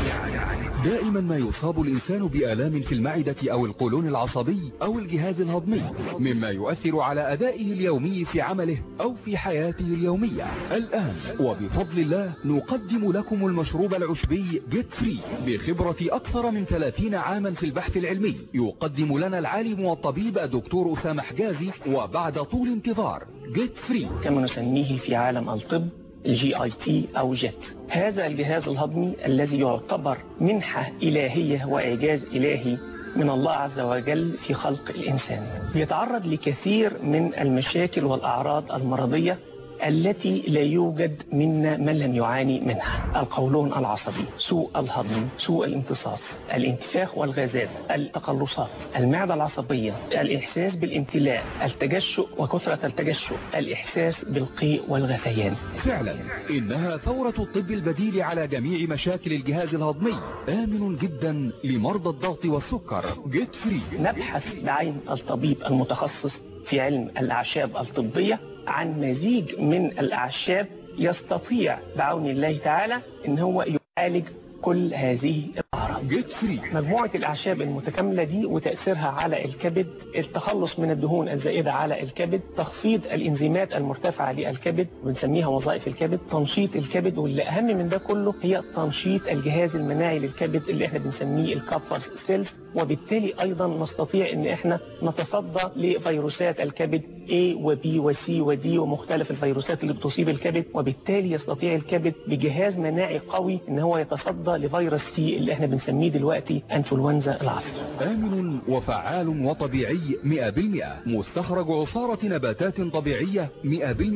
Speaker 3: دائما ما يصاب الإنسان بآلام في المعدة أو القولون العصبي أو الجهاز الهضمي مما يؤثر على أدائه اليومي في عمله أو في حياته اليومية الآن وبفضل الله نقدم لكم المشروب العشبي جيت فري بخبرة أكثر من 30 عاما في البحث العلمي يقدم لنا العالم والطبيب الدكتور أسامة حجازي وبعد طول انتظار جيت فري
Speaker 4: كما نسميه في عالم الطب الجي اي تي او جيت هذا الجهاز الهضمي الذي يعتبر منحة إلهية وإعجاز إلهي من الله عز وجل في خلق الإنسان يتعرض لكثير من المشاكل والأعراض المرضية التي لا يوجد منا من لم يعاني منها القولون العصبي سوء الهضم سوء الامتصاص الانتفاخ والغازات التقلصات المعدة العصبية الإحساس بالامتلاء التجشؤ وكثرة التجشؤ الإحساس بالقيء والغثيان
Speaker 3: فعلا إنها ثورة الطب البديل على جميع مشاكل الجهاز الهضمي آمن جدا لمرضى الضغط والسكر جيت فري
Speaker 4: نبحث بعين الطبيب المتخصص في علم الأعشاب الطبية عن مزيج من الأعشاب يستطيع بعون الله تعالى ان هو يعالج كل هذه الأعراض
Speaker 3: جيت فري
Speaker 4: مجموعة الأعشاب المتكاملة دي وتأثيرها على الكبد التخلص من الدهون الزائدة على الكبد تخفيض الإنزيمات المرتفعة للكبد بنسميها وظائف الكبد تنشيط الكبد واللي أهم من ده كله هي تنشيط الجهاز المناعي للكبد اللي احنا بنسميه الكابفر سيلز وبالتالي أيضا نستطيع ان احنا نتصدى لفيروسات الكبد A و B و C و D ومختلف الفيروسات اللي بتصيب الكبد وبالتالي يستطيع الكبد بجهاز مناعي قوي ان هو يتصدى لفيروس سي اللي احنا بنسميه دلوقتي انفلونزا العصر
Speaker 3: آمن وفعال وطبيعي 100% مستخرج عصارة نباتات طبيعية 100%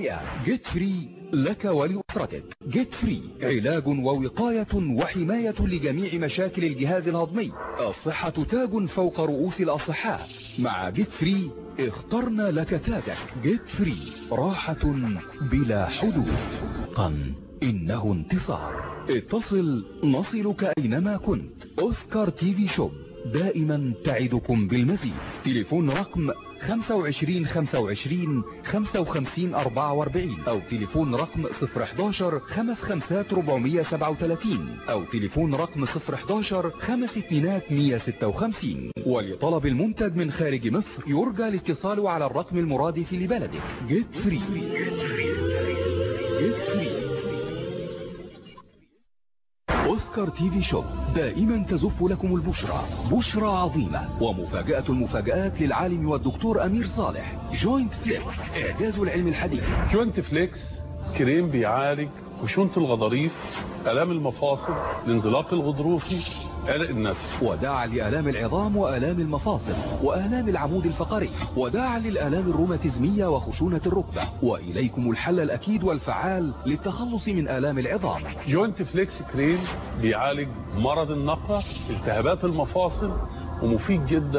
Speaker 3: جيت فري لك ولأسرتك جيت فري علاج ووقاية وحماية لجميع مشاكل الجهاز الهضمي الصحة تاج فوق رؤوس الأصحاء مع جيت فري اخترنا لك تاجك جيت فري راحة بلا حدود قن إنه انتصار اتصل نصلك أينما كنت أوسكار تي في شوب دائما تعدكم بالمزيد تليفون رقم 25 25 55 44 أو تليفون رقم 011 55 437 أو تليفون رقم 011 5 2 156 ولطلب المنتج من خارج مصر يرجى الاتصال على الرقم المرادف لبلدك جيت فري جيت فري أوسكار تي في شوب دائما تزف لكم البشرى بشرى عظيمة ومفاجأة المفاجآت للعالم والدكتور أمير صالح جوينت فليكس إعجاز العلم الحديث
Speaker 5: جوينت فليكس كريم بيعالج خشونة الغضاريف آلام المفاصل الانزلاق الغضروفي عرق النسل
Speaker 3: وداعا لآلام العظام وآلام المفاصل وآلام العمود الفقري وداعا للآلام الروماتيزمية وخشونة الركبة وإليكم الحل الأكيد والفعال للتخلص من آلام العظام
Speaker 5: جوينت فليكس كريم بيعالج مرض النقرة التهابات المفاصل ومفيد جدا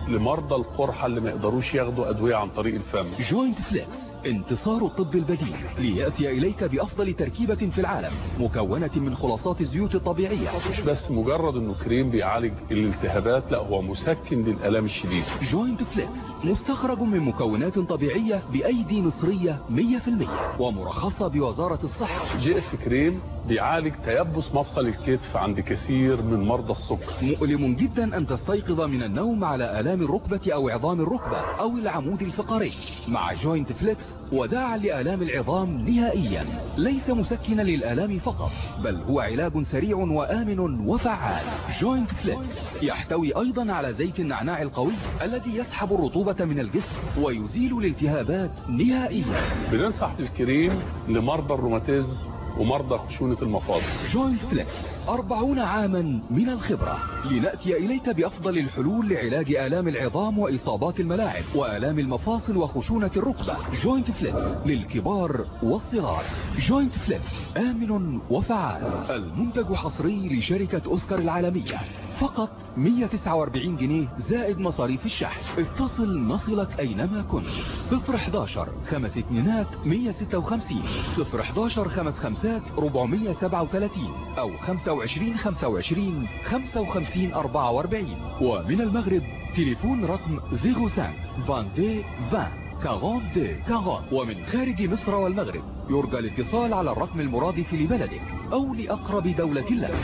Speaker 5: لمرضى القرحة اللي ما يقدروش ياخدوا أدوية عن طريق الفم
Speaker 3: جوينت فليكس انتصار الطب البديل ليأتي إليك بأفضل تركيبة في العالم مكونة من خلاصات الزيوت الطبيعية
Speaker 5: مش بس مجرد انه كريم بيعالج الالتهابات لا هو مسكن للآلام الشديدة
Speaker 3: جوينت فليكس مستخرج من مكونات طبيعية بأيدي مصرية 100% ومرخصة بوزارة الصحة
Speaker 5: جي اف كريم بيعالج تيبس مفصل الكتف عند كثير من مرضى السكر
Speaker 3: مؤلم جدا أن تستيقظ من النوم على آلام الركبة أو عظام الركبة أو العمود الفقري مع جوينت فليكس وداعا لآلام العظام نهائيا ليس مسكنا للآلام فقط بل هو علاج سريع وآمن وفعال جوينت فليكس يحتوي أيضا على زيت النعناع القوي الذي يسحب الرطوبة من الجسم ويزيل الالتهابات نهائيا
Speaker 5: بننصح بالكريم لمرضى الروماتيزم ومرضى خشونة المفاصل
Speaker 3: جوينت فليكس أربعون عاما من الخبرة لنأتي إليك بأفضل الحلول لعلاج آلام العظام وإصابات الملاعب وآلام المفاصل وخشونة الركبة جوينت فليكس للكبار والصغار جوينت فليكس آمن وفعال المنتج حصري لشركة أوسكار العالمية فقط 149 جنيه زائد مصاريف الشحن اتصل نصلك أينما كنت 011 خمس اتنينات 156 011 خمس خمسات 437 أو 25 25 55 44 ومن المغرب تليفون رقم 05 22 20 42 40 ومن خارج مصر والمغرب يرجى الاتصال على الرقم المرادف لبلدك أو لأقرب دولة لك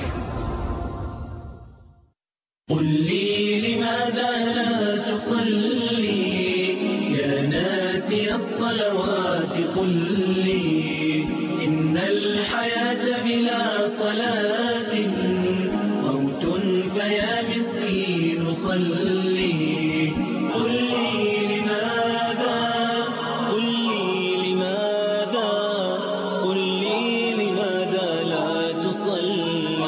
Speaker 2: قل لي لماذا لا تصلي يا ناسي الصلوات قل لي إن الحياة بلا صلاة موت فيا مسكين صلي قل لي لماذا قل لي لماذا قل لي لماذا لا تصلي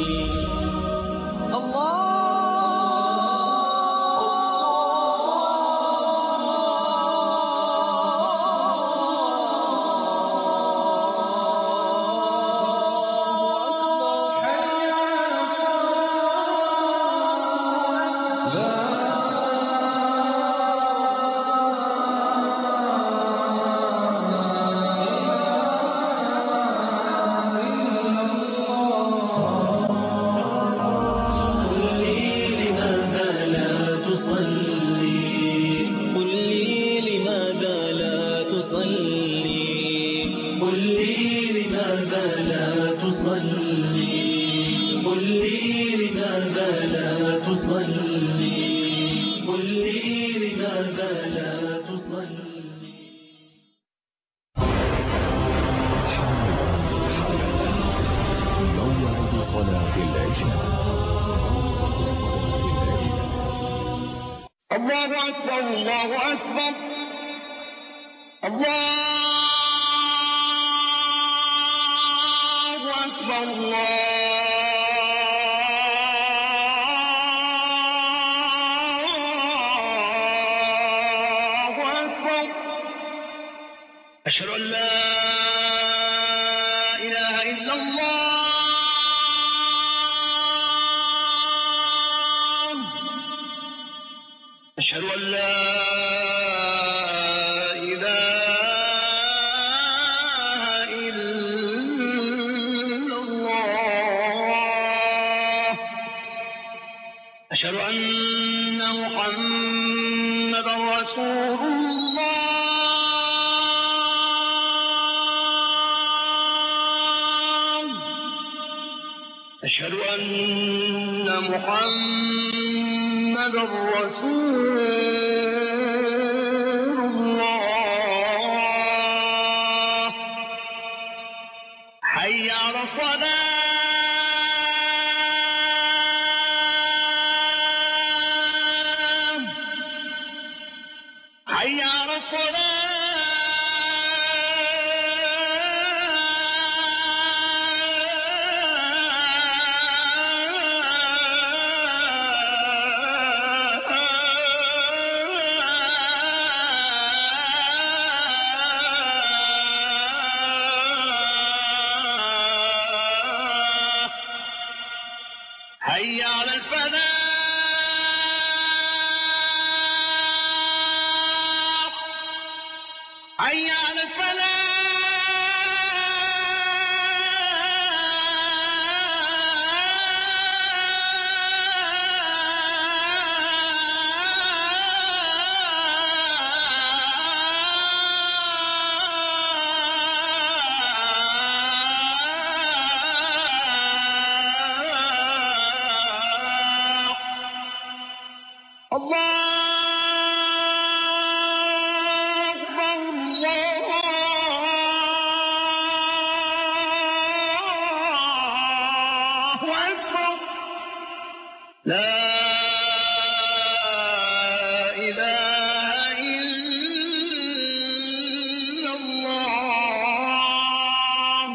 Speaker 2: قل لي لماذا لا تصلي قل لي لماذا لا تصلي قل لي لماذا لا تصلي قل لي لماذا لا تصلي قل لي لماذا لا تصلي
Speaker 3: موعد صلاة العشاء
Speaker 6: الله أكبر الله أكبر الله أكبر الله أكبر أشهد أن لا إله إلا الله أشهد أن لا إله إلا الله أشهد أن محمدا رسول الله أشهد أن محمدا رسول الله حي على الصلاة حي على الصلاة حي على الفلاح حي على الفلاح الله أكبر الله أكبر لا إله إلا الله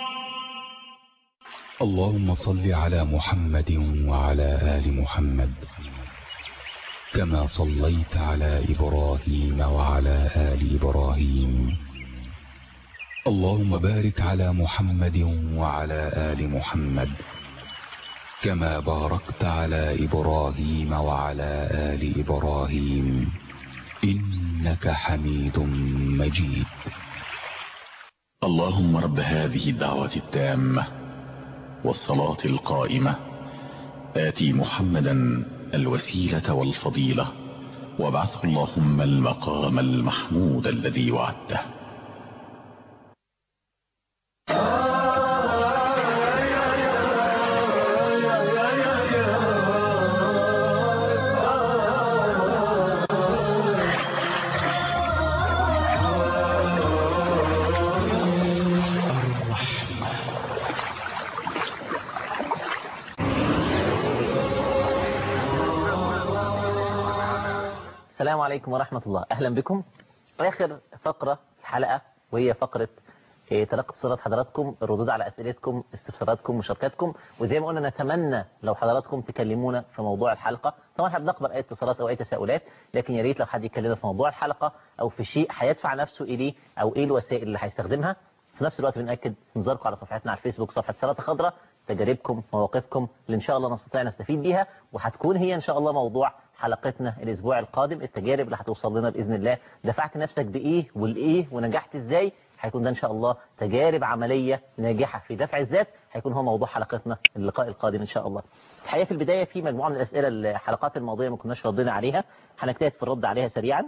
Speaker 3: اللهم صل على محمد وعلى آل محمد كما صليت على إبراهيم وعلى آل إبراهيم اللهم بارك على محمد وعلى آل محمد كما باركت على إبراهيم وعلى آل إبراهيم إنك حميد مجيد
Speaker 7: اللهم رب هذه الدعوة التامة والصلاة القائمة آتي محمدا الوسيلة والفضيلة وابعثه اللهم المقام المحمود الذي وعدته
Speaker 1: السلام عليكم ورحمة الله أهلا بكم آخر فقرة في الحلقة وهي فقرة إيه، تلقي اتصالات حضراتكم الردود على أسئلتكم استفساراتكم مشاركاتكم وزي ما قلنا نتمنى لو حضراتكم تكلمونا في موضوع الحلقة طبعا احنا بنقبل أي اتصالات أو أي تساؤلات لكن يا ريت لو حد يكلمنا في موضوع الحلقة أو في شيء هيدفع نفسه إليه أو إيه الوسائل اللي هيستخدمها في نفس الوقت بنأكد انظاركم على صفحتنا على الفيسبوك صفحة سلطة خضراء تجاربكم مواقفكم اللي إن شاء الله نستطيع نستفيد بيها وهتكون هي إن شاء الله موضوع حلقتنا الأسبوع القادم التجارب اللي هتوصل لنا بإذن الله دفعت نفسك بإيه والإيه ونجحت إزاي هيكون ده إن شاء الله تجارب عملية ناجحة في دفع الذات هيكون هو موضوع حلقتنا اللقاء القادم إن شاء الله الحقيقة في البداية في مجموعة من الأسئلة الحلقات الماضية ما كناش ردينا عليها هنجتهد في الرد عليها سريعا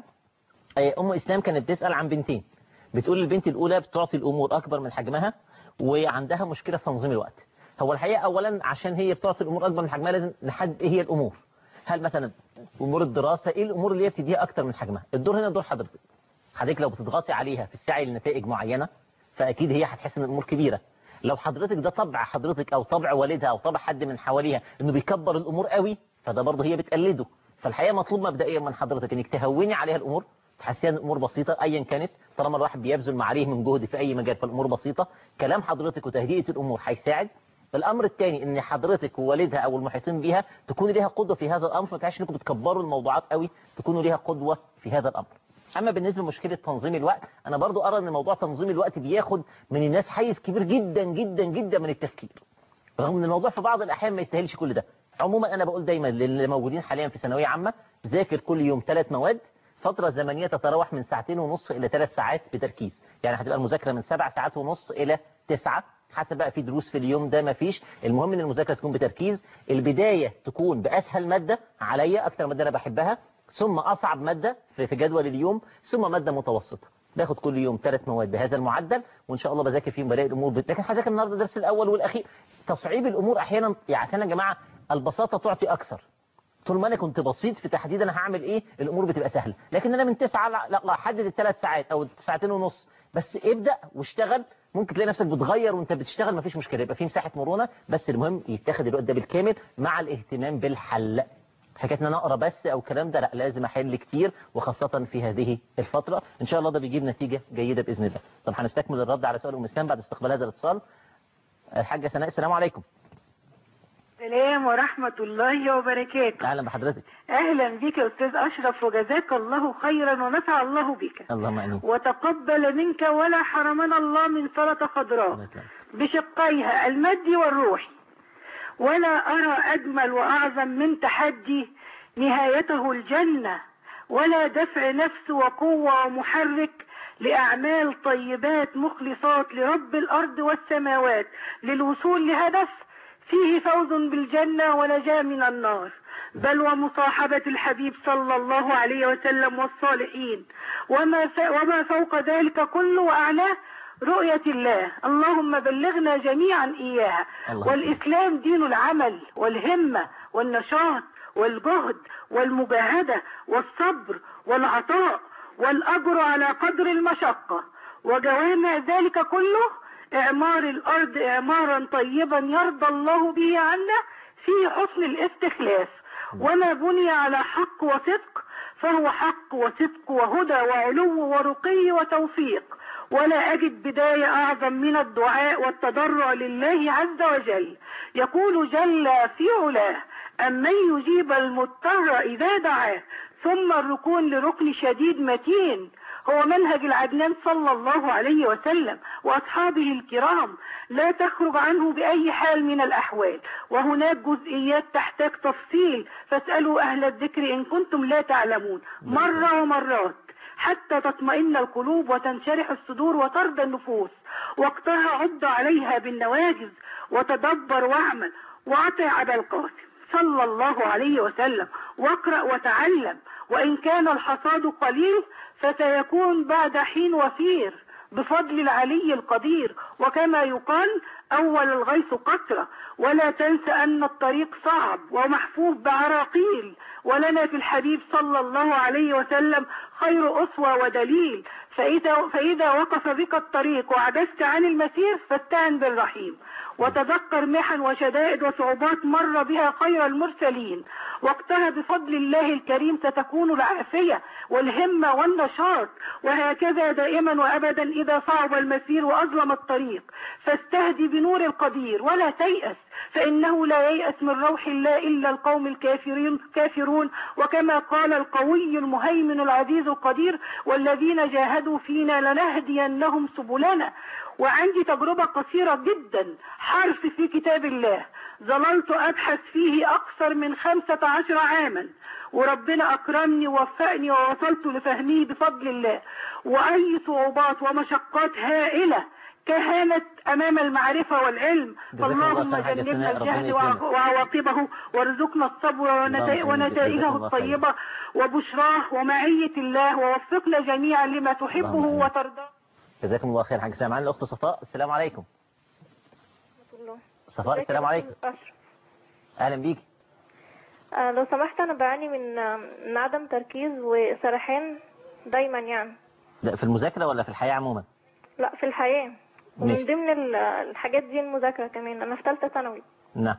Speaker 1: أم إسلام كانت بتسأل عن بنتين بتقول البنت الأولى بتعطي الأمور أكبر من حجمها وعندها مشكلة في تنظيم الوقت هو الحقيقة أولا عشان هي بتعطي الأمور أكبر من حجمها لازم نحدد إيه هي الأمور هل مثلا أمور الدراسة إيه الأمور اللي هي بتديها أكتر من حجمها الدور هنا دور حضرتك حضرتك لو بتضغطي عليها في السعي لنتائج معينة فأكيد هي هتحس إن الأمور كبيرة لو حضرتك ده طبع حضرتك أو طبع والدها أو طبع حد من حواليها إنه بيكبر الأمور قوي فده برضه هي بتقلده فالحقيقة مطلوب مبدئيا من حضرتك إنك تهوني عليها الأمور تحسيها ان الامور بسيطه ايا كانت طالما الواحد بيبذل ما عليه من جهد في اي مجال فالامور بسيطه كلام حضرتك وتهدئه الامور هيساعد الامر الثاني ان حضرتك ووالدها او المحيطين بيها تكون ليها قدوه في هذا الامر ما تبقاش انكم بتكبروا الموضوعات قوي تكونوا ليها قدوه في هذا الامر اما بالنسبه لمشكله تنظيم الوقت انا برضو ارى ان موضوع تنظيم الوقت بياخد من الناس حيز كبير جدا جدا جدا من التفكير رغم ان الموضوع في بعض الاحيان ما يستاهلش كل ده عموما انا بقول دايما للي موجودين حاليا في ثانويه عامه ذاكر كل يوم ثلاث مواد فترة زمنية تتراوح من ساعتين ونص إلى ثلاث ساعات بتركيز يعني هتبقى المذاكرة من سبع ساعات ونص إلى تسعة حسب بقى في دروس في اليوم ده ما فيش المهم ان المذاكرة تكون بتركيز البداية تكون بأسهل مادة عليا أكثر مادة أنا بحبها ثم أصعب مادة في في جدول اليوم ثم مادة متوسطة باخد كل يوم ثلاث مواد بهذا المعدل وان شاء الله بذاكر فيهم بلاقي الامور بت... لكن هذاكر النهارده الدرس الاول والاخير تصعيب الامور احيانا يعني عشان يا جماعه البساطه تعطي اكثر طول ما انا كنت بسيط في تحديد انا هعمل ايه الامور بتبقى سهله لكن انا من تسعة لا لا لا حدد الثلاث ساعات او ساعتين ونص بس ابدا واشتغل ممكن تلاقي نفسك بتغير وانت بتشتغل مفيش مشكله يبقى في مساحه مرونه بس المهم يتاخد الوقت ده بالكامل مع الاهتمام بالحل حكايه ان انا اقرا بس او الكلام ده لا لازم احل كتير وخاصه في هذه الفتره ان شاء الله ده بيجيب نتيجه جيده باذن الله طب هنستكمل الرد على سؤال ام اسلام بعد استقبال هذا الاتصال الحاجه سناء السلام عليكم
Speaker 8: السلام ورحمة الله وبركاته
Speaker 1: اهلا بحضرتك
Speaker 8: أهلا بك يا أستاذ أشرف وجزاك الله خيرا ونفع الله بك
Speaker 1: اللهم امين
Speaker 8: وتقبل منك ولا حرمنا الله من سلطة خضراء بشقيها المادي والروحي ولا أرى أجمل وأعظم من تحدي نهايته الجنة ولا دفع نفس وقوة ومحرك لأعمال طيبات مخلصات لرب الأرض والسماوات للوصول لهدف فيه فوز بالجنة ونجاة من النار بل ومصاحبة الحبيب صلى الله عليه وسلم والصالحين وما, ف... وما فوق ذلك كله وأعلاه رؤية الله اللهم بلغنا جميعا إياها
Speaker 1: الله.
Speaker 8: والإسلام دين العمل والهمة والنشاط والجهد والمجاهدة والصبر والعطاء والأجر على قدر المشقة وجوامع ذلك كله إعمار الأرض إعمارا طيبا يرضى الله به عنا في حسن الاستخلاف وما بني على حق وصدق فهو حق وصدق وهدى وعلو ورقي وتوفيق ولا أجد بداية أعظم من الدعاء والتضرع لله عز وجل يقول جل في علاه أمن يجيب المضطر إذا دعاه ثم الركون لركن شديد متين هو منهج العدنان صلى الله عليه وسلم وأصحابه الكرام لا تخرج عنه بأي حال من الأحوال وهناك جزئيات تحتاج تفصيل فاسألوا أهل الذكر إن كنتم لا تعلمون مرة ومرات حتى تطمئن القلوب وتنشرح الصدور وترضى النفوس وقتها عد عليها بالنواجذ وتدبر واعمل واطع أبا القاسم صلى الله عليه وسلم واقرأ وتعلم وإن كان الحصاد قليل فسيكون بعد حين وفير بفضل العلي القدير وكما يقال أول الغيث قطرة ولا تنس أن الطريق صعب ومحفوف بعراقيل ولنا في الحبيب صلى الله عليه وسلم خير أسوة ودليل فإذا, فإذا وقف بك الطريق وعجزت عن المسير فاستعن بالرحيم وتذكر محن وشدائد وصعوبات مر بها خير المرسلين وقتها بفضل الله الكريم ستكون العافية والهمة والنشاط وهكذا دائما وأبدا إذا صعب المسير وأظلم الطريق فاستهدي بنور القدير ولا تيأس فإنه لا ييأس من روح الله إلا القوم الكافرين كافرون وكما قال القوي المهيمن العزيز القدير والذين جاهدوا فينا لنهدينهم سبلنا وعندي تجربة قصيرة جدا حرف في كتاب الله ظللت أبحث فيه أكثر من خمسة عشر عاما وربنا أكرمني ووفقني ووصلت لفهمه بفضل الله وأي صعوبات ومشقات هائلة كهانت أمام المعرفة والعلم
Speaker 1: جزاك الله
Speaker 8: فاللهم
Speaker 1: خير حاجة
Speaker 8: جنبنا
Speaker 1: سناء، ربنا
Speaker 8: الجهل
Speaker 1: يكرمك.
Speaker 8: وعواقبه وارزقنا الصبر ونتا-
Speaker 1: اللهم آمين. جزاك
Speaker 8: ونتائجه
Speaker 1: الله خير.
Speaker 8: الطيبة وبشراه ومعية الله ووفقنا جميعا لما تحبه
Speaker 1: اللهم آمين.
Speaker 8: وترضاه
Speaker 1: جزاكم الله خير حاج سلام معانا الاخت صفاء السلام عليكم صفاء السلام عليكم اهلا بيك
Speaker 9: آه، لو سمحت انا بعاني من آه، من عدم تركيز وسرحان دايما يعني
Speaker 1: لا في المذاكره ولا في الحياه عموما
Speaker 9: لا في الحياة ومن
Speaker 1: ماشي.
Speaker 9: ضمن ال- الحاجات دي المذاكرة كمان انا في ثالثة ثانوي
Speaker 1: نعم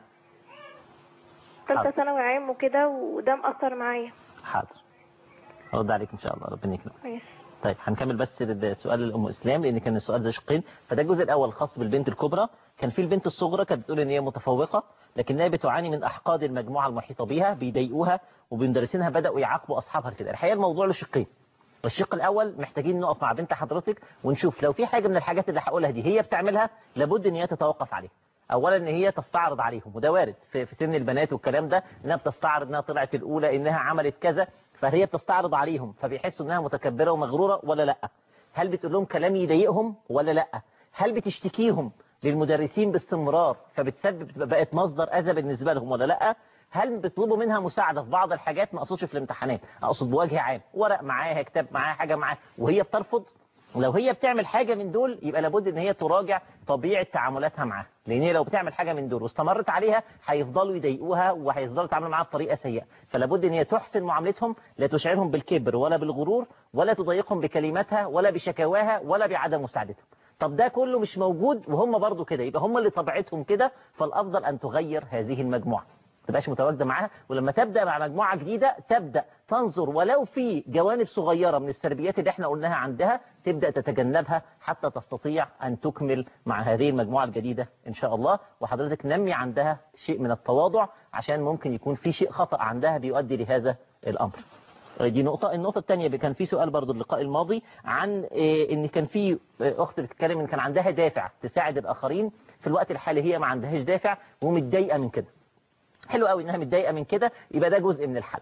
Speaker 9: ثالثة
Speaker 1: حاضر.
Speaker 9: ثانوي عام وكده وده مأثر معايا
Speaker 1: حاضر ارد عليك ان شاء الله ربنا يكرمك
Speaker 9: ماشي
Speaker 1: طيب هنكمل بس السؤال الام اسلام لان كان السؤال زي شقين فده الجزء الاول خاص بالبنت الكبرى كان في البنت الصغرى كانت بتقول ان هي متفوقه لكنها بتعاني من احقاد المجموعه المحيطه بها بيضايقوها وبمدرسينها بداوا يعاقبوا اصحابها كده الحقيقه الموضوع له شقين الشق الاول محتاجين نقف مع بنت حضرتك ونشوف لو في حاجه من الحاجات اللي هقولها دي هي بتعملها لابد ان هي تتوقف عليها اولا ان هي تستعرض عليهم وده وارد في, في سن البنات والكلام ده انها بتستعرض انها طلعت الاولى انها عملت كذا فهي بتستعرض عليهم فبيحسوا انها متكبره ومغروره ولا لا هل بتقول لهم كلام يضايقهم ولا لا هل بتشتكيهم للمدرسين باستمرار فبتسبب بقت مصدر اذى بالنسبه لهم ولا لا هل بيطلبوا منها مساعده في بعض الحاجات ما اقصدش في الامتحانات اقصد بوجه عام ورق معاها كتاب معاها حاجه معاها وهي بترفض لو هي بتعمل حاجة من دول يبقى لابد ان هي تراجع طبيعة تعاملاتها معاها لان هي لو بتعمل حاجة من دول واستمرت عليها هيفضلوا يضايقوها وهيفضلوا يتعاملوا معاها بطريقة سيئة فلابد ان هي تحسن معاملتهم لا تشعرهم بالكبر ولا بالغرور ولا تضايقهم بكلماتها ولا بشكواها ولا بعدم مساعدتهم طب ده كله مش موجود وهم برضو كده يبقى هم اللي طبيعتهم كده فالافضل ان تغير هذه المجموعة تبقاش متواجدة معاها ولما تبدأ مع مجموعة جديدة تبدأ تنظر ولو في جوانب صغيرة من السلبيات اللي احنا قلناها عندها تبدأ تتجنبها حتى تستطيع أن تكمل مع هذه المجموعة الجديدة إن شاء الله وحضرتك نمي عندها شيء من التواضع عشان ممكن يكون في شيء خطأ عندها بيؤدي لهذا الأمر دي نقطة النقطة الثانية كان في سؤال برضو اللقاء الماضي عن إيه، ان كان في اخت بتتكلم ان كان عندها دافع تساعد الاخرين في الوقت الحالي هي ما عندهاش دافع ومتضايقة من كده حلو قوي انها متضايقه من كده يبقى ده جزء من الحل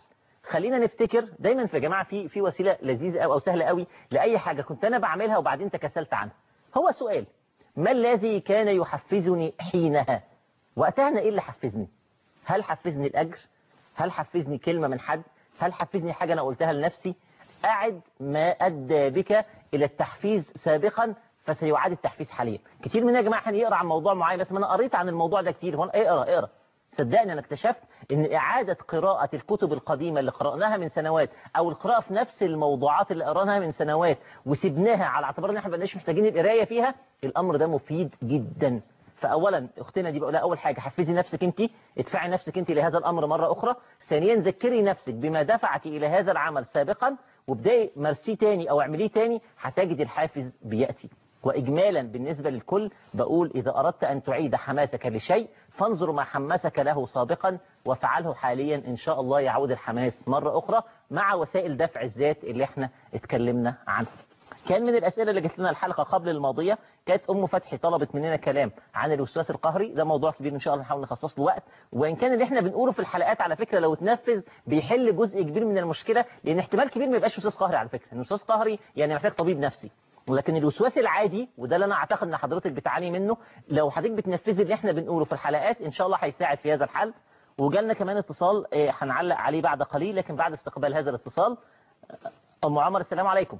Speaker 1: خلينا نفتكر دايما في جماعه في في وسيله لذيذه أو, او سهله قوي لاي حاجه كنت انا بعملها وبعدين تكسلت عنها هو سؤال ما الذي كان يحفزني حينها وقتها انا ايه اللي حفزني هل حفزني الاجر هل حفزني كلمه من حد هل حفزني حاجه انا قلتها لنفسي أعد ما أدى بك إلى التحفيز سابقا فسيعاد التحفيز حاليا كتير مننا يا جماعة احنا يقرأ عن موضوع معين بس ما أنا قريت عن الموضوع ده كتير هون اقرأ اقرأ صدقني أنا اكتشفت إن إعادة قراءة الكتب القديمة اللي قرأناها من سنوات أو القراءة في نفس الموضوعات اللي قرأناها من سنوات وسبناها على اعتبار إن احنا ما بقناش محتاجين القراية فيها الأمر ده مفيد جدا فأولا أختنا دي بقولها أول حاجة حفزي نفسك أنت ادفعي نفسك أنت لهذا الأمر مرة أخرى ثانيا ذكري نفسك بما دفعك إلى هذا العمل سابقا وابدأي مارسيه تاني أو اعمليه تاني هتجد الحافز بيأتي وإجمالا بالنسبة للكل بقول إذا أردت أن تعيد حماسك لشيء فانظر ما حمسك له سابقا وفعله حاليا إن شاء الله يعود الحماس مرة أخرى مع وسائل دفع الذات اللي احنا اتكلمنا عنها كان من الأسئلة اللي جت لنا الحلقة قبل الماضية كانت أم فتحي طلبت مننا كلام عن الوسواس القهري ده موضوع كبير إن شاء الله نحاول نخصص له وقت وإن كان اللي احنا بنقوله في الحلقات على فكرة لو اتنفذ بيحل جزء كبير من المشكلة لأن احتمال كبير ما يبقاش وسواس قهري على فكرة الوسواس قهري يعني محتاج طبيب نفسي ولكن الوسواس العادي وده اللي انا اعتقد ان حضرتك بتعاني منه لو حضرتك بتنفذي اللي احنا بنقوله في الحلقات ان شاء الله هيساعد في هذا الحل وجالنا كمان اتصال آه، هنعلق عليه بعد قليل لكن بعد استقبال هذا الاتصال آه، ام عمر السلام عليكم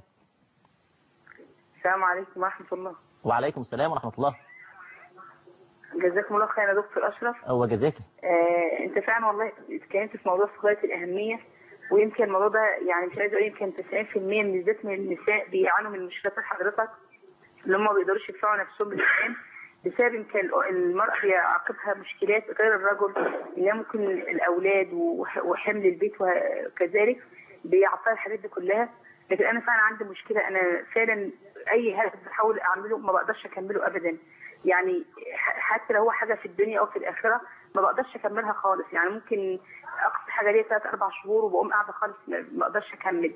Speaker 10: السلام عليكم ورحمة الله
Speaker 1: وعليكم السلام ورحمة الله
Speaker 10: جزاكم الله خير يا دكتور أشرف
Speaker 1: هو جزاكي
Speaker 10: آه أنت فعلا والله اتكلمت في موضوع في غاية الأهمية ويمكن الموضوع ده يعني مش عايز أقول يمكن 90% من بالذات من النساء بيعانوا من مشكلات حضرتك اللي هم ما بيقدروش يدفعوا نفسهم بالإسلام بسبب يمكن المرأة بيعاقبها مشكلات غير الرجل اللي هي ممكن الأولاد وح- وحمل البيت وكذلك بيعطيها الحاجات دي كلها لكن أنا فعلا عندي مشكلة أنا فعلا أي هدف بحاول أعمله ما بقدرش أكمله أبدا يعني ح- حتى لو هو حاجة في الدنيا أو في الآخرة ما بقدرش أكملها خالص يعني ممكن أقصى حاجة ليا ثلاث أربع شهور وبقوم قاعدة خالص ما ما بقدرش أكمل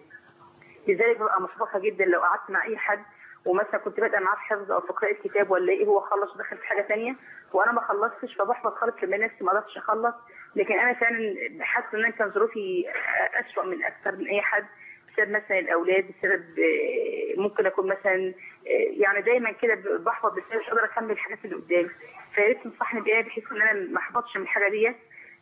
Speaker 10: لذلك ببقى محبطة جدا لو قعدت مع أي حد ومثلا كنت بادئه معاه في حفظ او في قراءه كتاب ولا ايه هو خلص ودخل في حاجه ثانيه وانا ما خلصتش فبحبط خالص لما نفسي ما قدرتش اخلص لكن انا فعلا حاسه ان انا كان ظروفي اسوء من اكثر من اي حد بسبب مثلا الاولاد بسبب آه، ممكن اكون مثلا آه، يعني دايما كده بحبط بسبب مش قادره اكمل الحاجات اللي قدامي فيا ريت تنصحني بايه بحيث ان انا ما احبطش من الحاجه ديت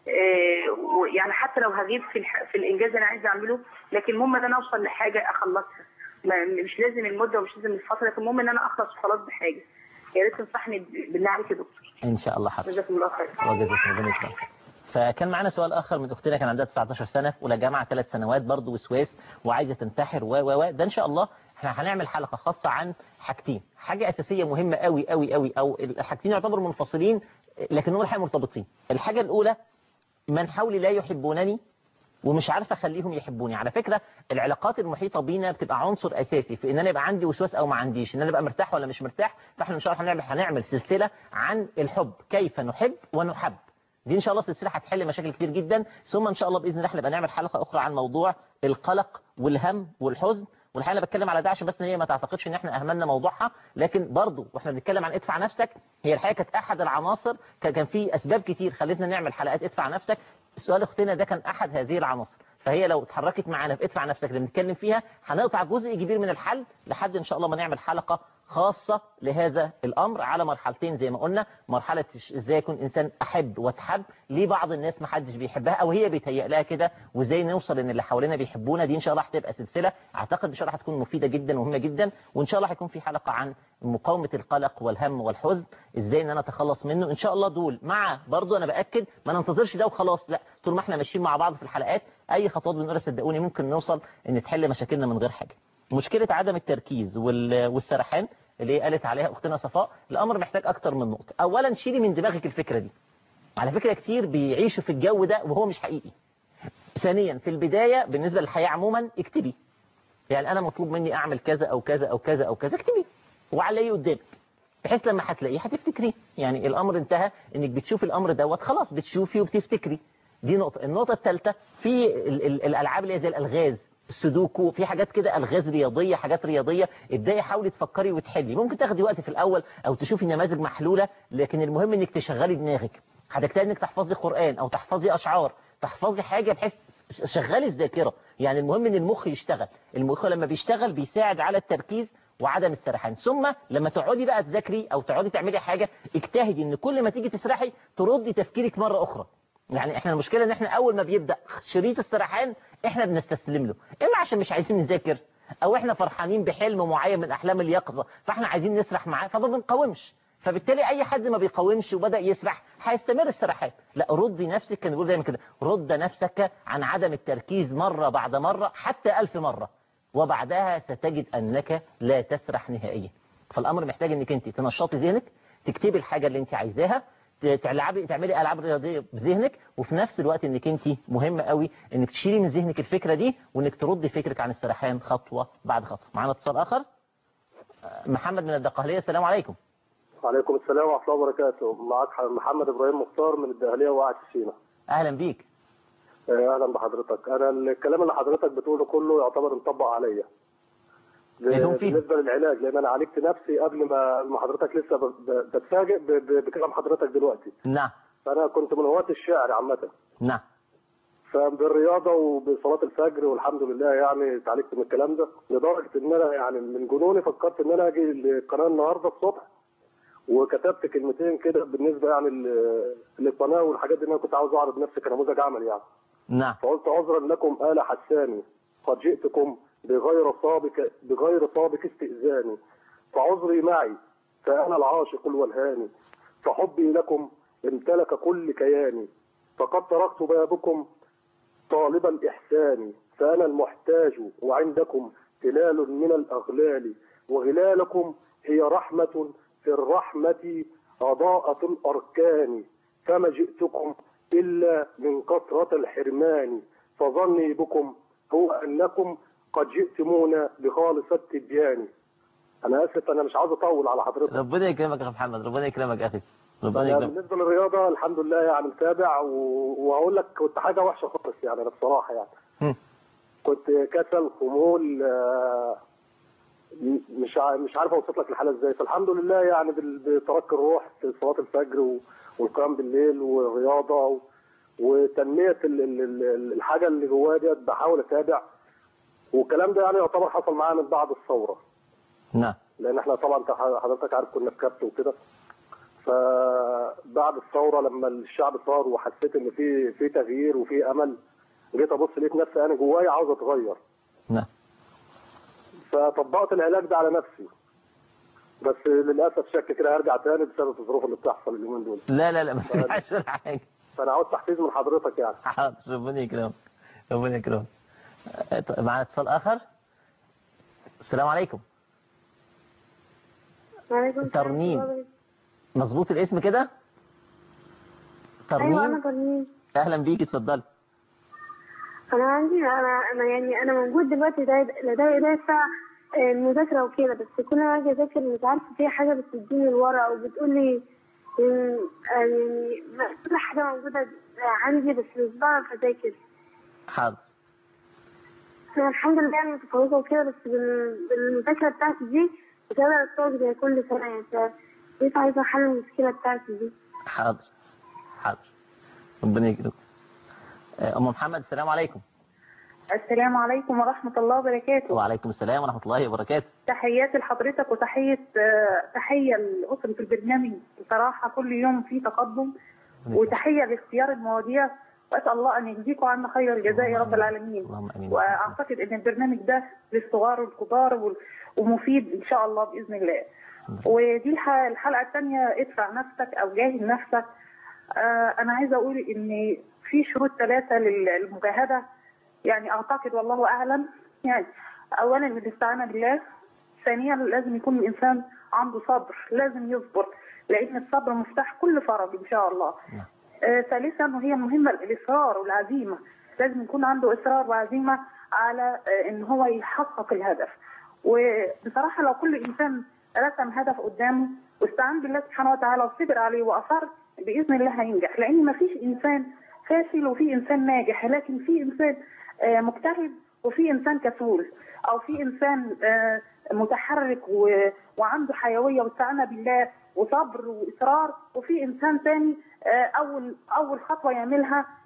Speaker 10: آه، ويعني حتى لو هغيب في الح- في الانجاز اللي انا عايزه اعمله لكن المهم ان انا اوصل لحاجه اخلصها ما- مش لازم المده ومش لازم الفتره لكن المهم ان انا اخلص وخلاص بحاجه يا ريت تنصحني ب- بالله عليك يا دكتور
Speaker 1: ان شاء الله حاضر
Speaker 10: جزاكم الله خير
Speaker 1: وجزاكم ربنا يكرمك فكان معانا سؤال اخر من اختنا كان عندها 19 سنه في اولى جامعه ثلاث سنوات برضه وسواس وعايزه تنتحر و و و ده ان شاء الله احنا هنعمل حلقه خاصه عن حاجتين حاجه اساسيه مهمه قوي قوي قوي او الحاجتين يعتبروا منفصلين لكنهم الحقيقه مرتبطين الحاجه الاولى من حولي لا يحبونني ومش عارفه اخليهم يحبوني على فكره العلاقات المحيطه بينا بتبقى عنصر اساسي في ان انا يبقى عندي وسواس او ما عنديش ان انا ابقى مرتاح ولا مش مرتاح فاحنا ان شاء الله هنعمل هنعمل سلسله عن الحب كيف نحب ونحب دي ان شاء الله سلسله هتحل مشاكل كتير جدا ثم ان شاء الله باذن الله هنبقى نعمل حلقه اخرى عن موضوع القلق والهم والحزن والحقيقه انا بتكلم على ده عشان بس ان هي ما تعتقدش ان احنا اهملنا موضوعها لكن برضه واحنا بنتكلم عن ادفع نفسك هي الحقيقه كانت احد العناصر كان كان في اسباب كتير خلتنا نعمل حلقات ادفع نفسك السؤال اختنا ده كان احد هذه العناصر فهي لو اتحركت معانا في ادفع نفسك اللي بنتكلم فيها هنقطع جزء كبير من الحل لحد ان شاء الله ما نعمل حلقه خاصة لهذا الأمر على مرحلتين زي ما قلنا مرحلة إزاي يكون إنسان أحب وتحب ليه بعض الناس ما حدش بيحبها أو هي بيتهيأ لها كده وإزاي نوصل إن اللي حوالينا بيحبونا دي إن شاء الله هتبقى سلسلة أعتقد إن شاء الله هتكون مفيدة جدا ومهمة جدا وإن شاء الله هيكون في حلقة عن مقاومة القلق والهم والحزن إزاي إن أنا أتخلص منه إن شاء الله دول مع برضو أنا بأكد ما ننتظرش ده وخلاص لا طول ما إحنا ماشيين مع بعض في الحلقات أي خطوات بنقولها صدقوني ممكن نوصل إن تحل مشاكلنا من غير حاجة مشكلة عدم التركيز وال- والسرحان اللي هي قالت عليها اختنا صفاء الامر محتاج اكتر من نقطه اولا شيلي من دماغك الفكره دي على فكره كتير بيعيشوا في الجو ده وهو مش حقيقي ثانيا في البدايه بالنسبه للحياه عموما اكتبي يعني انا مطلوب مني اعمل كذا او كذا او كذا او كذا اكتبي وعليه قدامك بحيث لما هتلاقيه هتفتكريه يعني الامر انتهى انك بتشوفي الامر دوت خلاص بتشوفي وبتفتكري دي نقطه النقطه الثالثه في ال- ال- الالعاب اللي هي زي الالغاز السودوكو في حاجات كده الغاز رياضيه حاجات رياضيه ابداي حاولي تفكري وتحلي ممكن تاخدي وقت في الاول او تشوفي نماذج محلوله لكن المهم انك تشغلي دماغك هتحتاجي انك تحفظي قران او تحفظي اشعار تحفظي حاجه بحيث شغال الذاكرة يعني المهم ان المخ يشتغل المخ لما بيشتغل بيساعد على التركيز وعدم السرحان ثم لما تقعدي بقى تذاكري او تقعدي تعملي حاجة اجتهدي ان كل ما تيجي تسرحي تردي تفكيرك مرة اخرى يعني احنا المشكلة ان احنا اول ما بيبدأ شريط السرحان احنا بنستسلم له اما عشان مش عايزين نذاكر او احنا فرحانين بحلم معين من احلام اليقظة فاحنا عايزين نسرح معاه فما بنقاومش فبالتالي اي حد ما بيقاومش وبدأ يسرح هيستمر السرحان لا ردي نفسك كان بيقول دايما كده رد نفسك عن عدم التركيز مرة بعد مرة حتى ألف مرة وبعدها ستجد أنك لا تسرح نهائيا فالأمر محتاج أنك أنت تنشطي ذهنك تكتبي الحاجة اللي أنت عايزاها تلعبي تعملي العاب رياضيه بذهنك وفي نفس الوقت انك انت مهم قوي انك تشيلي من ذهنك الفكره دي وانك تردي فكرك عن السرحان خطوه بعد خطوه معانا اتصال اخر محمد من الدقهليه السلام عليكم
Speaker 11: وعليكم السلام ورحمة الله وبركاته معك محمد إبراهيم مختار من الدهلية وقعت سينا
Speaker 1: اهلا بيك
Speaker 11: أهلا بحضرتك أنا الكلام اللي حضرتك بتقوله كله يعتبر مطبق عليا
Speaker 1: إيه هم فيه؟
Speaker 11: بالنسبة للعلاج لأن أنا عالجت نفسي قبل ما ما حضرتك لسه ب- ب- بتفاجئ ب- ب- بكلام حضرتك دلوقتي
Speaker 1: نعم
Speaker 11: فأنا كنت من هواة الشعر عامة
Speaker 1: نعم
Speaker 11: فبالرياضة وبصلاة الفجر والحمد لله يعني اتعالجت من الكلام ده لدرجة إن أنا يعني من جنوني فكرت إن أنا أجي القناة النهاردة الصبح وكتبت كلمتين كده بالنسبة يعني ل- للقناة والحاجات دي إن أنا كنت عاوز أعرض نفسي كنموذج عملي يعني
Speaker 1: نعم
Speaker 11: فقلت عذرا لكم آل حساني قد جئتكم بغير سابق بغير سابق استئذاني فعذري معي فأنا العاشق الولهاني فحبي لكم امتلك كل كياني فقد تركت بابكم طالب الإحسان فأنا المحتاج وعندكم تلال من الأغلال وغلالكم هي رحمة في الرحمة أضاءة الأركان فما جئتكم إلا من كثرة الحرمان فظني بكم هو أنكم قد جئتمونا بخالص التبيان أنا آسف أنا مش عاوز أطول على حضرتك
Speaker 1: ربنا يكرمك يا محمد ربنا يكرمك يا اخي ربنا
Speaker 11: أنا
Speaker 1: يكرمك
Speaker 11: بالنسبة للرياضة الحمد لله يعني متابع و- وهقول لك كنت حاجة وحشة خالص يعني أنا بصراحة يعني
Speaker 1: هم.
Speaker 11: كنت كسل خمول آه، م- مش ع- مش عارف اوصف لك الحاله ازاي فالحمد لله يعني بال- بترك الروح في صلاه الفجر و- والقيام بالليل والرياضه و- وتنميه ال- ال- ال- الحاجه اللي جوايا ديت بحاول اتابع والكلام ده يعني يعتبر حصل معانا من بعد الثوره
Speaker 1: نعم
Speaker 11: لان احنا طبعا انت حضرتك عارف كنا في كبت وكده فبعد الثوره لما الشعب صار وحسيت ان في في تغيير وفي امل جيت ابص لقيت نفسي انا جوايا عاوز اتغير
Speaker 1: نعم
Speaker 11: فطبقت العلاج ده على نفسي بس للاسف شك كده هرجع تاني بسبب الظروف اللي بتحصل اليومين دول
Speaker 1: لا لا لا ما تنفعش ولا حاجه
Speaker 11: فانا عاوز تحفيز من حضرتك يعني
Speaker 1: حاضر ربنا يكرمك ربنا يكرمك آه، طيب، معانا اتصال اخر السلام عليكم
Speaker 9: وعليكم السلام
Speaker 1: ترنيم.
Speaker 9: ورحمة الله
Speaker 1: مظبوط الاسم كده
Speaker 9: وبركاته. ايوه انا
Speaker 1: ترنيم
Speaker 9: ترنيم
Speaker 1: اهلا بيك اتفضل
Speaker 9: انا عندي انا انا يعني انا موجود دلوقتي لدي لدي دافع آه، المذاكره وكده بس كل ما اجي اذاكر مش عارفه في حاجه بتديني الورقه وبتقول لي إن- آه، يعني ما- كل حاجه موجوده آه، عندي بس مش بعرف اذاكر
Speaker 1: حاضر
Speaker 9: انا الحمد لله يعني متفوقه وكده بس بال- بالمذاكره بتاعتي دي مش قادره اتفوق زي كل سنه يعني فكيف عايزه احل المشكله بتاعتي دي
Speaker 1: حاضر حاضر ربنا يكرمك آه، ام محمد السلام عليكم
Speaker 12: السلام عليكم ورحمة الله وبركاته
Speaker 1: وعليكم السلام ورحمه الله وبركاته
Speaker 12: تحياتي لحضرتك وتحية آه، تحية لأسرة البرنامج بصراحة كل يوم في تقدم وتحية لاختيار المواضيع وأسأل الله أن يجزيكم عنا خير الجزاء يا رب العالمين
Speaker 1: اللهم امين
Speaker 12: وأعتقد أن البرنامج ده للصغار والكبار وال- ومفيد إن شاء الله بإذن الله ودي الح- الحلقة الثانية ادفع نفسك أو جاهد نفسك آه، أنا عايزة أقول إن في شروط ثلاثة لل- للمجاهدة يعني أعتقد والله أعلم يعني أولا الاستعانة بالله ثانيا لازم يكون الإنسان عنده صبر لازم يصبر لأن الصبر مفتاح كل فرج إن شاء الله آه، ثالثا وهي مهمة الإصرار والعزيمة لازم يكون عنده إصرار وعزيمة على آه، إن هو يحقق الهدف وبصراحة لو كل إنسان رسم هدف قدامه واستعان بالله سبحانه وتعالى وصبر عليه وأصر بإذن الله هينجح لأن ما فيش إنسان فاشل وفي إنسان ناجح لكن في إنسان آه، مجتهد وفي إنسان كسول أو في إنسان آه، متحرك و- وعنده حيوية واستعانة بالله وصبر وإصرار وفي إنسان تاني آه، أول أول خطوة يعملها